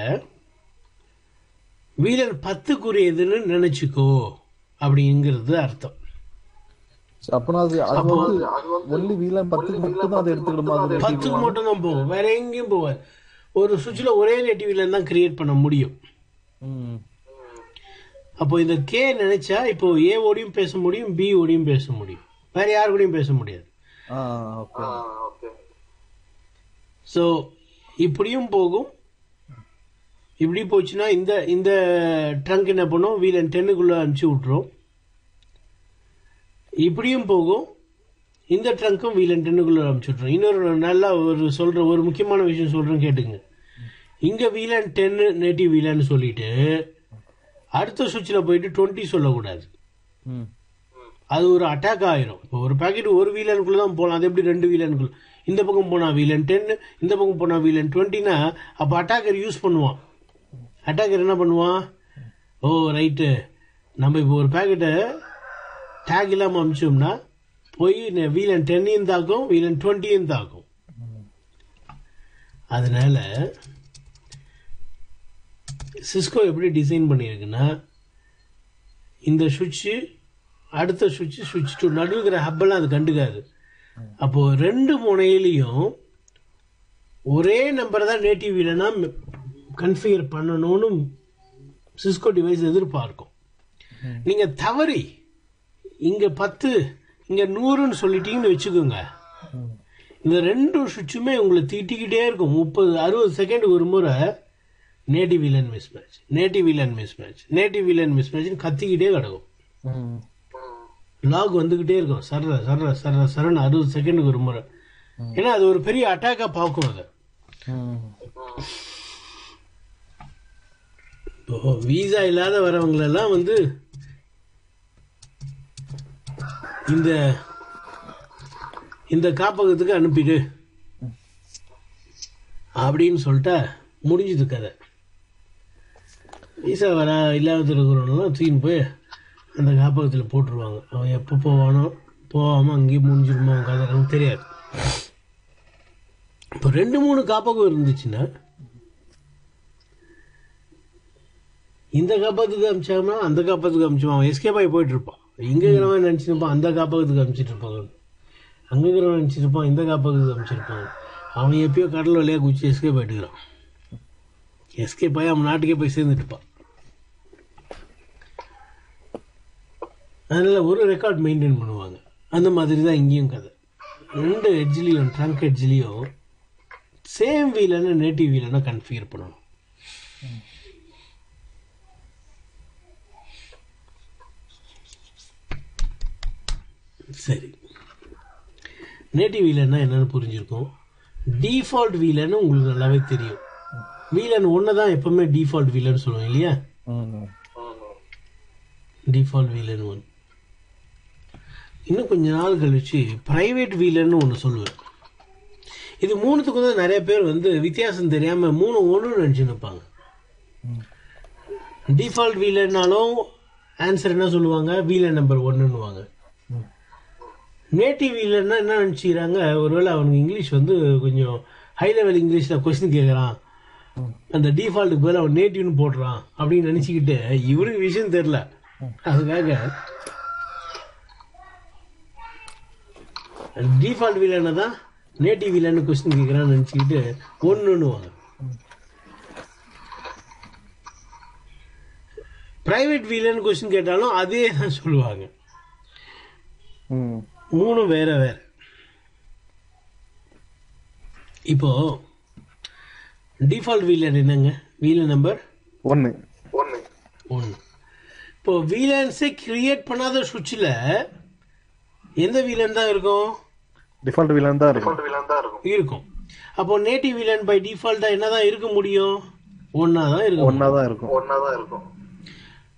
வீலன் பத்துக்குரியதுன்னு நினச்சிக்கோ அப்படிங்கிறது அர்த்தம் அப்பனா அது அது வந்து ஒன்லி வீலன் பத்துக்கு மட்டும் தான் அதை எடுத்துக்கணுமா அது பத்துக்கு மட்டும் தான் போகும் வேற எங்கேயும் போகாது ஒரு சுவிட்சில் ஒரே நேட்டிவ் வீலன் தான் கிரியேட் பண்ண முடியும் ம். அப்போ இந்த கே நினைச்சா இப்போ ஏ ஓடியும் பேச முடியும் பி ஓடியும் பேச முடியும் வேற யாரு கூடயும் பேச முடியாது ஆ ஓகே ஸோ இப்படியும் போகும் இப்படி போச்சுன்னா இந்த இந்த ட்ரங்க் என்ன பண்ணும் வீலன் டென்னுக்குள்ளே அனுப்பிச்சி விட்ரும் இப்படியும் போகும் இந்த ட்ரங்க்கும் வீலன் டென்னுக்குள்ளே அனுப்பிச்சி விட்ரும் இன்னொரு நல்லா ஒரு சொல்கிற ஒரு முக்கியமான விஷயம் சொல்கிறேன் கேட்டுங்க இங்கே வீலன் டென்னு நேட்டிவ் வீலன்னு சொல்லிட்டு அடுத்த சுவிட்சில் போயிட்டு டுவெண்ட்டி சொல்லக்கூடாது ம் அது ஒரு அட்டாக் ஆயிரும் இப்போ ஒரு பாக்கெட் ஒரு வீலனுக்குள்ள தான் போகலாம் அது எப்படி ரெண்டு வீலனுக்குள்ள இந்த பக்கம் போனா வீலன் டென் இந்த பக்கம் போனா வீலன் டுவெண்ட்டினா அப்போ அட்டாக்கர் யூஸ் பண்ணுவான் அட்டாக்கர் என்ன பண்ணுவான் ஓ ரைட்டு நம்ம இப்போ ஒரு பாக்கெட்டை டேக் இல்லாமல் அமிச்சோம்னா போய் ந- வீலன் டென்னையும் தாக்கும் வீலன் டுவெண்ட்டியும் தாக்கும் அதனால சிஸ்கோ எப்படி டிசைன் பண்ணியிருக்குன்னா இந்த சுவிட்சு அடுத்த சுவிட்ச் சுவிட்ச் டூ நடுவில் இருக்கிற ஹப்பெல்லாம் அது கண்டுக்காது அப்போ ரெண்டு முனையிலையும் ஒரே நம்பர் தான் நேட்டிவ் இல்லைன்னா கன்ஃபிகர் பண்ணணும்னு சிஸ்கோ டிவைஸ் எதிர்பார்க்கும் நீங்க தவறி இங்க பத்து இங்க நூறுன்னு சொல்லிட்டீங்கன்னு வச்சுக்கோங்க இந்த ரெண்டு சுவிட்சுமே உங்களை தீட்டிக்கிட்டே இருக்கும் முப்பது அறுபது செகண்ட் ஒரு முறை native VLAN mismatch native VLAN mismatch native VLAN மிஸ் மேட்ச்னு கத்திக்கிட்டே கிடக்கும் ம் லாக் வந்துகிட்டே இருக்கும் சர்ற சர்ற சர்ற சரன்னு அறுபது செகண்டுக்கு ஒரு முறை ஏன்னா அது ஒரு பெரிய அட்டாக்கா பார்க்கும் அதை ம் இப்போ வீசா இல்லாத வரவங்களெல்லாம் வந்து இந்த இந்த காப்பகத்துக்கு அனுப்பிடு அப்படின்னு சொல்லிட்டா முடிஞ்சுது கதை வீசா வர இல்லாத இருக்கிறவங்களாம் தூக்கின்னு போய் அந்த காப்பகத்தில் போட்டுருவாங்க அவன் எப்போ போவானோ போகாமல் அங்கேயே முடிஞ்சிருமா அவன் கதை நமக்கு தெரியாது இப்போ ரெண்டு மூணு காப்பகம் இருந்துச்சுன்னா இந்த காப்பகத்துக்கு அமிச்சாங்கன்னா அந்த காப்பகத்துக்கு அமிச்சுவான் அவன் எஸ்கேப் ஆகி போயிட்டு இருப்பான் இங்க இருக்கிறவன் நினைச்சிருப்பான் அந்த காப்பகத்துக்கு அமிச்சிட்டு இருப்பாங்க அங்க இருக்கிறவன் நினைச்சிருப்பான் இந்த காப்பகத்துக்கு அமிச்சிருப்பாங்க அவன் எப்பயோ கடல் வழியா குச்சி எஸ்கேப் ஆயிட்டுக்கிறான் எஸ்கேப் ஆகி அவன் நாட்டுக்கே போய் சேர்ந்துட்டு இருப்பான் அதனால ஒரு ரெக்கார்ட் மெயின்டைன் பண்ணுவாங்க அந்த மாதிரி தான் இங்கேயும் கதை ரெண்டு எட்ஜ்லேயும் ட்ரங்க் எட்ஜ்லேயும் சேம் வீலன்னு நேட்டிவ் வீலனை கன்ஃபிகர் பண்ணணும் சரி நேட்டிவ் வீலன்னா என்னன்னு புரிஞ்சிருக்கும் டிஃபால்ட் வீலன்னு உங்களுக்கு நல்லாவே தெரியும் வீலன் ஒன்று தான் எப்பவுமே டிஃபால்ட் வீலன்னு சொல்லுவோம் இல்லையா ம் டிஃபால்ட் வீலன் ஒன் இன்னும் கொஞ்ச நாள் கழிச்சு பிரைவேட் வீலன்னு ஒன்று சொல்லுவேன் இது மூணுத்துக்கும் தான் நிறைய பேர் வந்து வித்தியாசம் தெரியாம மூணு ஒன்று நினச்சி நிற்பாங்க டிஃபால்ட் வீலர்னாலும் ஆன்சர் என்ன சொல்லுவாங்க வீலர் நம்பர் ஒன்றுன்னுவாங்க நேட்டிவ் வீலர்னா என்ன நினச்சிக்கிறாங்க ஒருவேளை அவனுக்கு இங்கிலீஷ் வந்து கொஞ்சம் ஹை லெவல் இங்கிலீஷில் கொஸ்டின் கேட்குறான் அந்த டிஃபால்ட்டுக்கு பதில் அவன் நேட்டிவ்னு போடுறான் அப்படின்னு நினச்சிக்கிட்டு இவருக்கு விஷயம் தெரில அதுக்காக டிஃபால்ட் வீலனை தான் நேட்டிவ் வீலன்னு கொஸ்டின் கேட்குறான்னு நினச்சிக்கிட்டு ஒன்றுன்னுவாங்க பிரைவேட் வீலன்னு கொஸ்டின் கேட்டாலும் அதே தான் சொல்லுவாங்க ம் மூணும் வேற வேற இப்போ டிஃபால்ட் வீலர் என்னங்க வீலர் நம்பர் ஒன்று ஒன்று இப்போ வீலன்ஸை கிரியேட் பண்ணாத சுவிட்சில் எந்த வீலன் தான் இருக்கும் டிஃபால்ட் வீலன் தான் இருக்கும் இருக்கும் அப்போ நேட்டிவ் வீலன் பை டிஃபால்ட்டா என்னதான் இருக்க முடியும் ஒன்னா தான் இருக்கும் ஒன்னா தான் இருக்கும்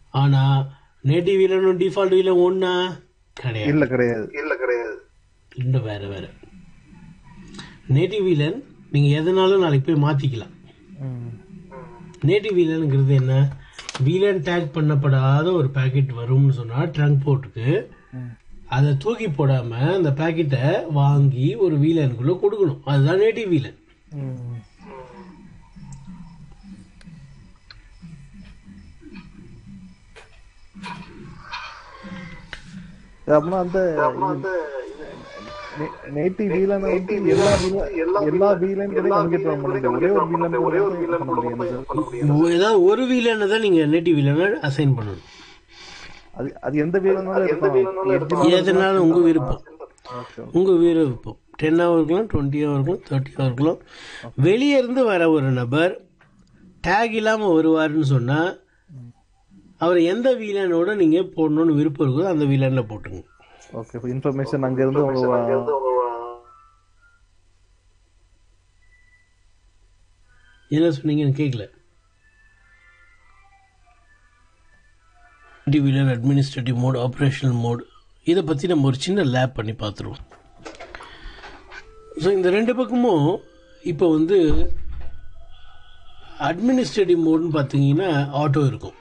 ஆனால் நேட்டிவ் வீலனும் டிஃபால்ட் வீலன் ஒன்றா கிடையாது இல்ல கிடையாது இல்ல கிடையாது ரெண்டும் வேற வேற நேட்டிவ் வீலன் நீங்கள் எதனாலும் நாளைக்கு போய் மாற்றிக்கலாம் நேட்டிவ் வீலனுங்கிறது என்ன வீலன் டேக் பண்ணப்படாத ஒரு பாக்கெட் வரும்னு சொன்னால் ட்ரங்க் போட்டுக்கு அதை தூக்கி போடாமல் அந்த பாக்கெட்டை வாங்கி ஒரு வீலனுக்குள்ளே கொடுக்கணும் அதுதான் நேட்டிவ் வீலன் அப்படின்னா அந்த நேட்டிவ் வீலன் வந்து எல்லா வீலன் எல்லா வீலன்களையும் கம்யூனிகேட் பண்ண முடியாது ஒரே ஒரு வீலன் ஒரே ஒரு வீலன் பண்ண கூட முடியாது பண்ண முடியாது ஏதாவது ஒரு வீலனை தான் நீங்கள் நேட்டிவ் வீலனை அசைன் பண்ணணும் அது அது எந்த வீலனோட இருக்கும் எதுனாலும் உங்கள் விருப்பம் Okay. உங்கள் விருப்பம் டென்னாகவும் இருக்கலாம் டுவெண்ட்டியாக இருக்கலாம் தேர்ட்டியாக இருக்கலாம் வெளியே இருந்து வர ஒரு நபர் டேக் இல்லாமல் வருவாருன்னு சொன்னால் அவர் எந்த வீலனோட நீங்கள் போடணும்னு விருப்பம் இருக்கோ அந்த வீலனில் போட்டுங்க ஓகே இன்ஃபர்மேஷன் அங்க இருந்து உங்க வந்து உங்க என்ன சொன்னீங்கன்னு கேட்கல VLAN administrative mode operational mode இதை பற்றி நம்ம ஒரு சின்ன லேப் பண்ணி பார்த்துருவோம் ஸோ இந்த ரெண்டு பக்கமும் இப்போ வந்து அட்மினிஸ்ட்ரேட்டிவ் மோட்னு பார்த்தீங்கன்னா ஆட்டோ இருக்கும்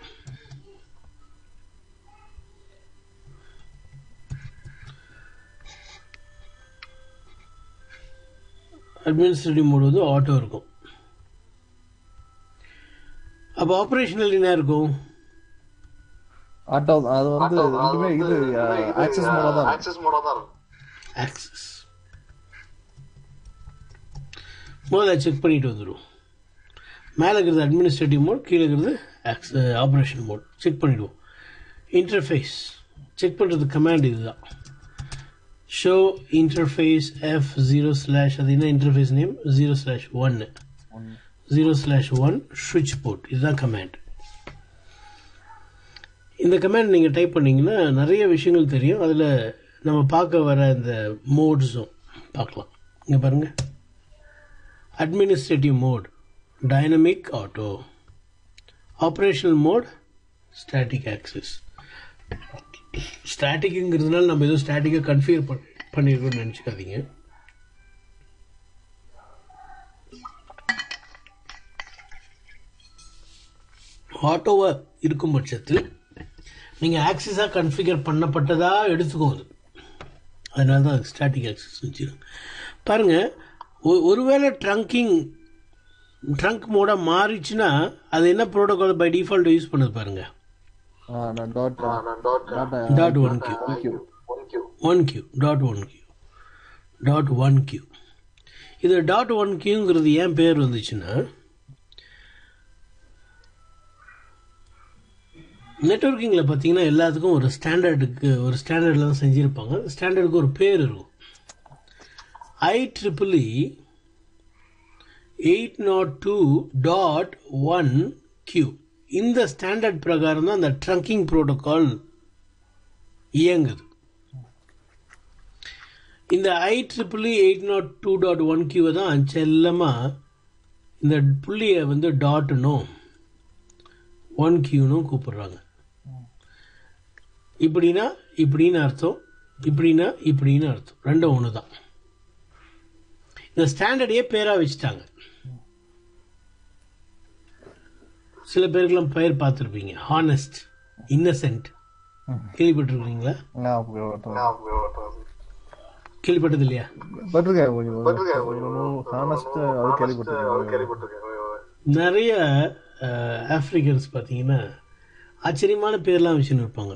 அட்மினிஸ்ட்ரேட்டிவ் மோட் வந்து ஆட்டோ இருக்கும் அப்போ ஆப்ரேஷனல் என்ன இருக்கும் ஆட்டோ அது வந்து ரெண்டுமே இது ஆக்சஸ் மோடா தான் இருக்கும். ஆக்சஸ் மோடா தான் இருக்கும் ஆக்சஸ் முதல்ல செக் பண்ணிட்டு வந்துடும் மேலே இருக்கிறது அட்மினிஸ்ட்ரேட்டிவ் மோட் கீழே இருக்கிறது ஆப்ரேஷன் மோட் செக் பண்ணிடுவோம் இன்டர்ஃபேஸ் செக் பண்ணுறது கமாண்ட் இதுதான் show interface F zero slash அது என்ன இன்டர்ஃபேஸ் நேம் ஜீரோ ஸ்லாஷ் ஒன்று ஜீரோ ஸ்லாஷ் ஒன் ஸ்விட்ச் போர்ட் இதுதான் கமாண்ட் இந்த கமாண்ட் நீங்கள் டைப் பண்ணீங்கன்னா நிறைய விஷயங்கள் தெரியும் அதில் நம்ம பார்க்க வர இந்த மோட்ஸும் பார்க்கலாம் இங்கே பாருங்கள் administrative mode dynamic auto operational mode static access ஸ்டாட்டிக்குங்கிறதுனால நம்ம எதுவும் ஸ்டாட்டிக்காக கன்ஃபிகர் பண்ணி பண்ணியிருக்கோம்னு நினச்சிக்காதீங்க ஆட்டோவாக இருக்கும் பட்சத்தில் நீங்கள் ஆக்சஸாக கன்ஃபிகர் பண்ணப்பட்டதா எடுத்துக்கோங்க அதனால தான் ஸ்டாட்டிக் ஆக்சஸ் வச்சுருங்க பாருங்கள் ஒருவேளை ட்ரங்கிங் ட்ரங்க் மோடாக மாறிச்சுன்னா அது என்ன ப்ரோட்டோகால் பை டிஃபால்ட் யூஸ் பண்ணுது பாருங்கள் ஆ, நான் டாட் நான் dot dot dot one Q Q one Q one Q dot one Q dot one Q இது டாட் ஒன் கியூங்கிறது ஏன் பேர் வந்துச்சுன்னா நெட்ஒர்க்கிங்கில் பார்த்தீங்கன்னா எல்லாத்துக்கும் ஒரு ஸ்டாண்டர்டுக்கு ஒரு ஸ்டாண்டர்டில் தான் செஞ்சுருப்பாங்க ஸ்டாண்டர்டுக்கு ஒரு பேர் இருக்கும் I triple eight naught two dot one Q இந்த ஸ்டாண்டர்ட் பிரகாரம் தான் அந்த ட்ரங்கிங் ப்ரோட்டோகால் இயங்குது இந்த I triple eight naught two dot one கியூவை தான் செல்லமாக இந்த புள்ளியை வந்து டாட்னும் ஒன் கியூனும் கூப்பிடுறாங்க இப்படின்னா இப்படின்னு அர்த்தம் இப்படின்னா இப்படின்னு அர்த்தம் ரெண்டும் ஒன்று தான் இந்த ஸ்டாண்டர்டையே பேராக வச்சுட்டாங்க சில பேருக்கெல்லாம் பெயர் பார்த்துருப்பீங்க ஹானஸ்ட் இன்னசென்ட் கேள்விப்பட்டிருக்கீங்களா கேள்விப்பட்டது இல்லையா பட்டிருக்கேன் கொஞ்சம் ஹானஸ்ட் அது கேள்விப்பட்டிருக்கேன் கேள்விப்பட்டிருக்கேன் நிறைய அஹ், ஆப்பிரிக்கன்ஸ் பார்த்தீங்கன்னா ஆச்சரியமான பேர்லாம் வச்சுன்னு இருப்பாங்க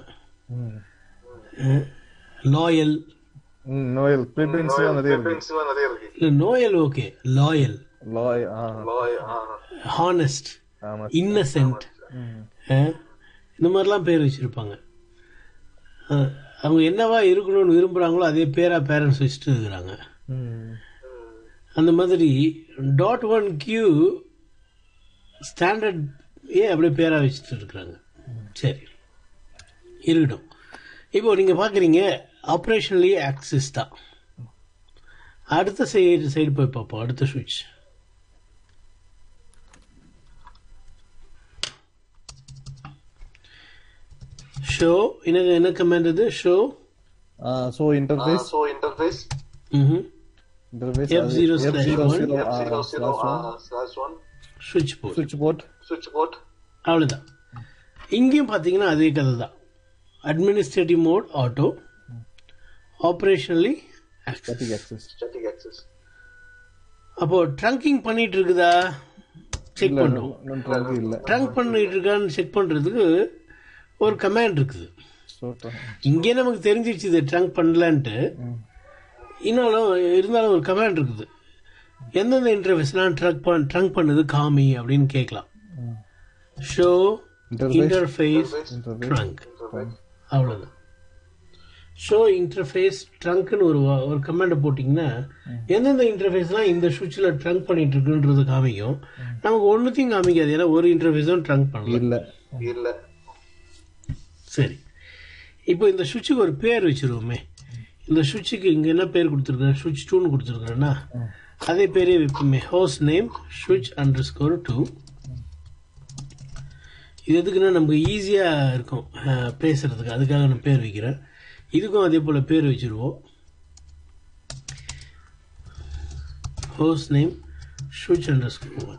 லாயல் ம், நோயல் பிலிப்பைன்ஸ் நிறைய இருக்கு Friends எல்லாம் நிறைய இருக்கு இல்லை நோயல் ஓகே லாயல் லாய் ஆ லாய் ஆ ஹானஸ்ட் ஆமா இன்னசென்ட் ம். இந்த மாதிரிலாம் பேர் வச்சுருப்பாங்க அவங்க என்னவா இருக்கணும்னு விரும்புகிறாங்களோ அதே பேராக பேரண்ட்ஸ் வச்சுட்டு இருக்கிறாங்க ம். அந்த மாதிரி டாட் ஒன் கியூ ஸ்டாண்டர்ட் ஏ அப்படியே பேராக வச்சுட்டு இருக்கிறாங்க சரி இருக்கட்டும் இப்போ நீங்கள் பார்க்குறீங்க ஆப்ரேஷனலி ஆக்சிஸ் தான் அடுத்த சைடு சைடு போய் பார்ப்போம் அடுத்த சுவிட்ச் ஷோ என்ன என்ன கமெண்ட் இது show so interface So interface ம் interface F0 F slash zero one. Zero zero zero uh, slash one சுவிட்ச் போர்ட் சுவிட்ச் போர்ட் switch port. அவ்வளோதான் இங்கேயும் பார்த்தீங்கன்னா அதே கதை தான் administrative mode auto operationally static access Static access. அப்போ ட்ரங்கிங் பண்ணிட்டு இருக்குதா செக் பண்ணும் இன்னும் ட்ரங்க் இல்ல ட்ரங்க் பண்ணிட்டு இருக்கான்னு செக் பண்ணுறதுக்கு ஒரு கமாண்ட் இருக்குது ஸோ இங்கே நமக்கு தெரிஞ்சிருச்சு இது ட்ரங்க் பண்ணலான்ட்டு இன்னும் இருந்தாலும் ஒரு கமாண்ட் இருக்குது எந்தெந்த இன்டர்ஃபேஸ்லாம் ட்ரக் பண் ட்ரங்க் பண்ணது காமி அப்படின்னு கேட்கலாம் ஷோ Interface. இன்டர்ஃபேஸ் ட்ரங்க் அவ்வளோதான் ஷோ இன்டர்ஃபேஸ் ட்ரங்க்னு ஒரு வா- ஒரு கமாண்டை போட்டிங்கன்னா எந்தெந்த இன்டர்ஃபேஸ்லாம் இந்த சுவிட்சில் ட்ரங்க் பண்ணிட்டு இருக்குன்றது காமிக்கும் நமக்கு ஒன்றுத்தையும் காமிக்காது ஏன்னா ஒரு இன்டர்ஃபேஸும் ட்ரங்க் பண்ணல இல்ல இல்ல சரி இப்போ இந்த சுவிட்சுக்கு ஒரு பேர் வச்சிருவோமே இந்த சுவிட்சுக்கு இங்கே என்ன பேர் கொடுத்துருக்கேன் சுவிட்ச் டூன்னு கொடுத்துருக்குறேன்னா அதே பேரே வைப்போமே ஹோஸ் நேம் சுவிட்ச் அண்டர் ஸ்கோர் டூ இது எதுக்குன்னா நமக்கு ஈஸியாக இருக்கும் அஹ், பேசுறதுக்கு அதுக்காக நான் பேர் வைக்கிறேன் இதுக்கும் அதே போல் பேர் வச்சிருவோம் ஹோஸ் நேம் சுவிட்ச் அண்டர் ஸ்கோர்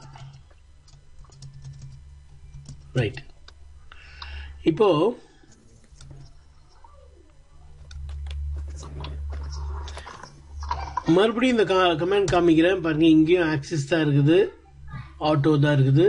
ரைட் இப்போ மறுபடியும் இந்த கமெண்ட் காமிக்கிறேன் பாருங்க இங்கேயும் ஆக்சிஸ் தான் இருக்குது ஆட்டோ தான் இருக்குது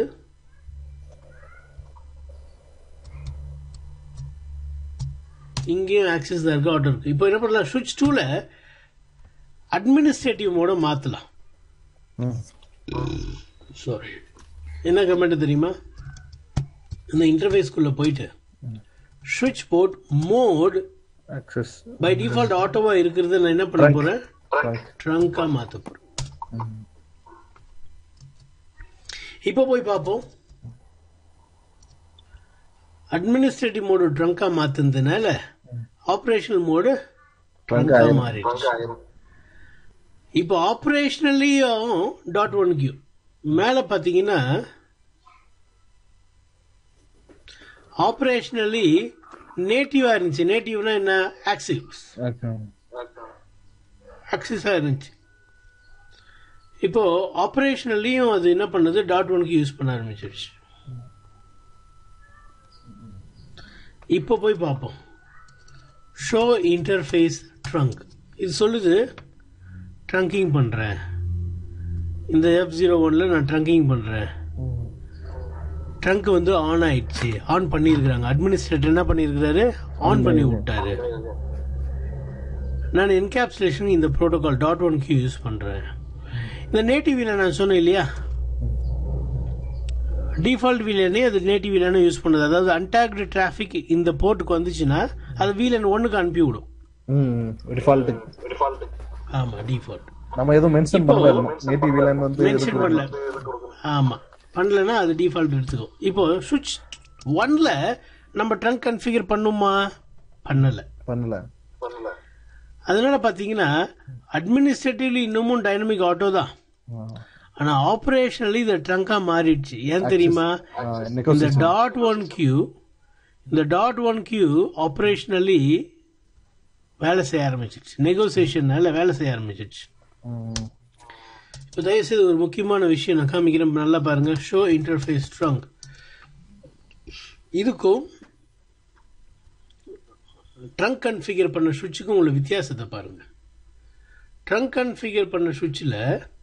இங்கேயும் ஆக்சிஸ் தான் இருக்கு ஆட்டோ இருக்கு இப்போ என்ன பண்ணலாம் சுவிட்ச் டூல அட்மினிஸ்ட்ரேட்டிவ் மோட மாத்தலாம் ம். சாரி என்ன கமெண்ட் தெரியுமா இந்த இன்டர்ஃபேஸ்க்குள்ள போயிட்டு சுவிட்ச் port mode access by default ஆட்டோவா இருக்கிறது நான் என்ன பண்ண போறேன் ட்ரங்க் ட்ரங்கா மாத்த போறேன் இப்போ போய் பார்ப்போம் அட்மினிஸ்ட்ரேட்டிவ் மோடு ட்ரங்கா மாத்துனதுனால ஆபரேஷனல் மோடு ட்ரங்கா மாறிடுச்சு ஆயிரும் இப்போ ஆப்ரேஷனலியும் டாட் ஒன் கியூ மேலே பார்த்தீங்கன்னா ஆப்ரேஷனலி நேட்டிவாக இருந்துச்சு நேட்டிவ்னா என்ன ஆக்சிவ்ஸ் ஆக்சிஸாக இருந்துச்சு இப்போ ஆப்ரேஷனல்லையும் அது என்ன பண்ணுது டாட் ஒன்க்கு யூஸ் பண்ண ஆரம்பிச்சிருச்சு இப்போ போய் பார்ப்போம் ஷோ இன்டர்ஃபேஸ் ட்ரங்க் இது சொல்லுது ட்ரங்கிங் பண்ணுறேன் இந்த எஃப் ஜீரோ ஒனில் நான் ட்ரங்கிங் பண்ணுறேன் ட்ரங்க் வந்து ஆன் ஆயிடுச்சு ஆன் பண்ணியிருக்கிறாங்க அட்மினிஸ்ட்ரேட்டர் என்ன பண்ணியிருக்கிறாரு ஆன் பண்ணி விட்டாரு நான் என்கேப்சுலேஷன் இந்த protocol dot one Q use பண்ணுறேன் இந்த நேட்டிவ் வீலை நான் சொன்னேன் இல்லையா டிஃபால்ட் வீலனே அது நேட்டிவ் வீலனை யூஸ் பண்ணுது அதாவது அன்டாக்டு டிராஃபிக் இந்த போர்ட்டுக்கு வந்துச்சுன்னா அது வீலன் ஒன்றுக்கு அனுப்பி விடும் ம் டிஃபால்ட் டிஃபால்ட் ஆமாம் டிஃபால்ட் நம்ம எதுவும் மென்ஷன் பண்ணல நேட்டிவ் வில்லன் வந்து மென்ஷன் பண்ணல ஆமாம் பண்ணலன்னா அது டிஃபால்ட் எடுத்துக்கும் இப்போ சுவிட்ச் ஒன்ல நம்ம ட்ரங்க் கன்ஃபிகர் பண்ணுமா பண்ணலை பண்ணல பண்ணல அதனால பார்த்தீங்கன்னா அட்மினிஸ்ட்ரேட்டிவ்லி இன்னமும் டைனமிக் ஆட்டோ தான் ஆனா ஆப்ரேஷனலி இந்த ட்ரங்கா மாறிடுச்சு ஏன் தெரியுமா இந்த நெகோசியேஷன் டாட் ஒன் கியூ இந்த டாட் ஒன் கியூ ஆப்ரேஷனலி வேலை செய்ய ஆரம்பிச்சிருச்சு நெகோசியேஷனால வேலை செய்ய ஆரம்பிச்சிருச்சு இப்போ தயவுசெய்து ஒரு முக்கியமான விஷயம் நான் காமிக்கிறேன் நல்லா பாருங்க ஷோ இன்டர்ஃபேஸ் ட்ரங்க் இதுக்கும் ட்ரங்க் கன்ஃபிகர் பண்ண சுவிட்சுக்கும் உள்ள வித்தியாசத்தை பாருங்க ட்ரங்க் கன்ஃபிகர் பண்ண சுவிட்சில்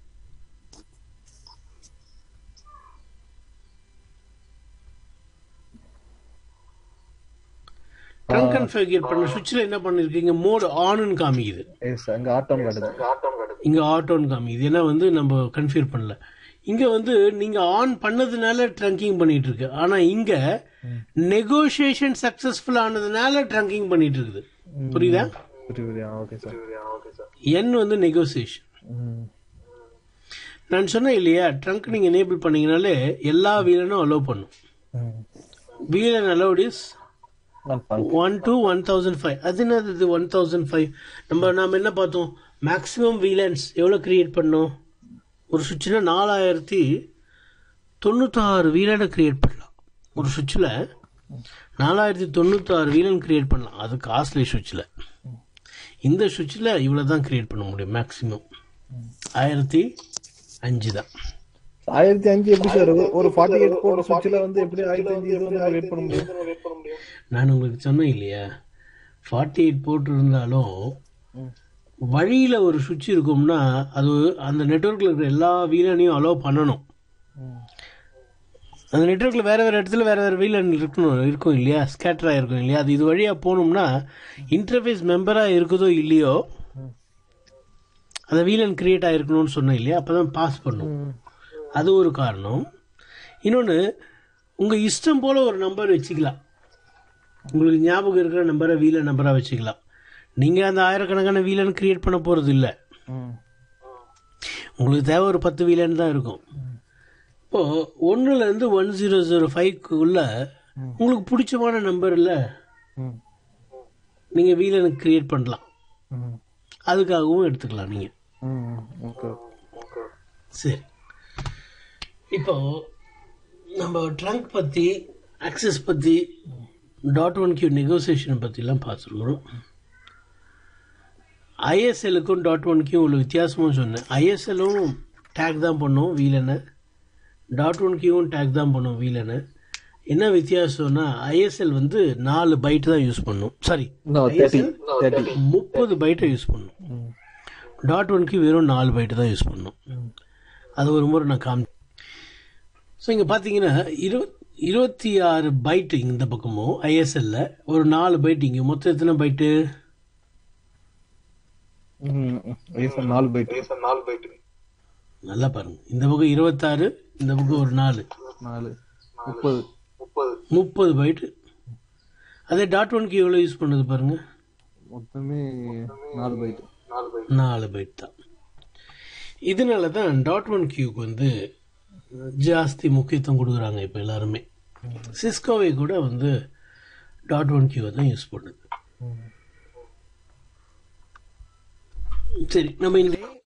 ட்ரங்க் கன்ஃபிகர் பண்ண சுவிட்சில் என்ன பண்ணிருக்கீங்க மோடு ஆன்னு காமிக்குது எஸ் அங்க ஆட்டம் காட்டுது ஆட்டம் காட்டுது இங்க ஆட்டோன்னு காமிக்குது ஏன்னா வந்து நம்ம கன்ஃபிகர் பண்ணல இங்க வந்து நீங்க ஆன் பண்ணதுனால ட்ரங்கிங் பண்ணிட்டு இருக்கு ஆனா இங்க நெகோசியேஷன் சக்சஸ்ஃபுல் ஆனதுனால ட்ரங்கிங் பண்ணிட்டு இருக்குது புரியுதா புரியுது ஓகே சார் ஓகே சார் என் வந்து நெகோசியேஷன் நான் சொன்னேன் இல்லையா ட்ரங்க் நீங்க எனேபிள் பண்ணீங்கனாலே எல்லா வீலனும் அலோவ் பண்ணும் VLAN allowed is one to one thousand five அது என்னது ஒன் தௌசண்ட் ஃபைவ் நம்ம நாம என்ன பார்த்தோம் மேக்ஸிமம் வீலன்ஸ் எவ்வளோ கிரியேட் பண்ணோம் ஒரு சுவிட்சில் நாலாயிரத்தி தொண்ணூத்தாறு வீலனை கிரியேட் பண்ணலாம் ஒரு சுவிட்சில் நாலாயிரத்தி தொண்ணூத்தாறு வீலன் கிரியேட் பண்ணலாம் அது காஸ்ட்லி சுவிட்சில் இந்த சுவிட்சில் இவ்வளோ தான் கிரியேட் பண்ண முடியும் மேக்ஸிமம் ஆயிரத்தி அஞ்சு தான் ஆயிரத்தி அஞ்சு எப்படி சார் ஒரு ஃபார்ட்டி எயிட் போடுற சுவிட்சில் வந்து எப்படி ஆயிரத்தி அஞ்சு இது வந்து வெயிட் பண்ண முடியும் நான் உங்களுக்கு சொன்னேன் இல்லையா ஃபார்ட்டி எயிட் போட்டிருந்தாலும் வழியில் ஒரு சுவிட்ச் இருக்கும்னா அது அந்த நெட்வொர்க்கில் இருக்கிற எல்லா வீலனையும் அலோவ் பண்ணணும் அந்த நெட்வொர்க்கில் வேறு வேறு இடத்துல வேறு வேறு வீலன் இருக்கணும் இருக்கும் இல்லையா ஸ்கேட்டராக இருக்கும் இல்லையா அது இது வழியாக போகணும்னா இன்டர்ஃபேஸ் மெம்பராக இருக்குதோ இல்லையோ அந்த வீலன் கிரியேட் ஆகிருக்கணும்னு சொன்னேன் இல்லையா அப்போ தான் பாஸ் பண்ணும் அது ஒரு காரணம் இன்னொன்று உங்கள் இஷ்டம் போல் ஒரு நம்பர் வச்சுக்கலாம் உங்களுக்கு ஞாபகம் இருக்கிற நம்பரை வீலன் நம்பராக வச்சுக்கலாம் நீங்கள் அந்த ஆயிரக்கணக்கான வீலன் கிரியேட் பண்ண போகிறது இல்லை உங்களுக்கு தேவை ஒரு பத்து வீலன் தான் இருக்கும் இப்போது ஒன்றுலேருந்து ஒன் ஜீரோ ஜீரோ ஃபைவ்க்குள்ள உங்களுக்கு பிடிச்சமான நம்பர் இல்லை நீங்கள் வீலனுக்கு கிரியேட் பண்ணலாம் அதுக்காகவும் எடுத்துக்கலாம் நீங்கள் ஓகே சரி இப்போ நம்ம ட்ரங்க் பற்றி அக்சஸ் பற்றி டாட் ஒன் கியூ நெகோசியேஷன் பற்றிலாம் பார்த்துருக்குறோம் ஐஎஸ்எல்லுக்கும் டாட் ஒன் கியூ உள்ள வித்தியாசமும் சொன்னேன் ஐஎஸ்எல்லும் டேக் தான் பண்ணும் வீலனை டாட் ஒன் கியூவும் டேக் தான் பண்ணும் வீலனை என்ன வித்தியாசம்னா ஐஎஸ்எல் வந்து நாலு பைட் தான் யூஸ் பண்ணும் சாரி தேர்ட்டி தேர்ட்டி முப்பது பைட்டை யூஸ் பண்ணும் டாட் ஒன்க்கு வெறும் நாலு பைட்டு தான் யூஸ் பண்ணும் அது ஒரு முறை நான் காமி ஸோ இங்கே பார்த்தீங்கன்னா இரு இருபத்தி ஆறு பைட்டு இந்த பக்கமும் ஐஎஸ்எல்ல ஒரு நாலு பைட் இங்கே மொத்தம் எத்தனை பைட்டு நாலு பைட் நாலு பைட்டு நல்லா பாருங்க இந்த பக்கம் இருபத்தாறு இந்த பக்கம் ஒரு நாலு நாலு முப்பது முப்பது முப்பது பைட்டு அதே டாட் ஒன்க்கு எவ்வளோ யூஸ் பண்ணுது பாருங்க மொத்தமே நாலு பைட் நாலு பைட்டு நாலு பைட் தான் இதனால தான் டாட் ஒன் கியூக்கு வந்து ஜாஸ்தி முக்கியத்துவம் கொடுக்குறாங்க இப்போ எல்லாருமே சிஸ்கோவை கூட வந்து டாட் ஒன் கியூவை தான் யூஸ் பண்ணுது சரி நம்ம இந்த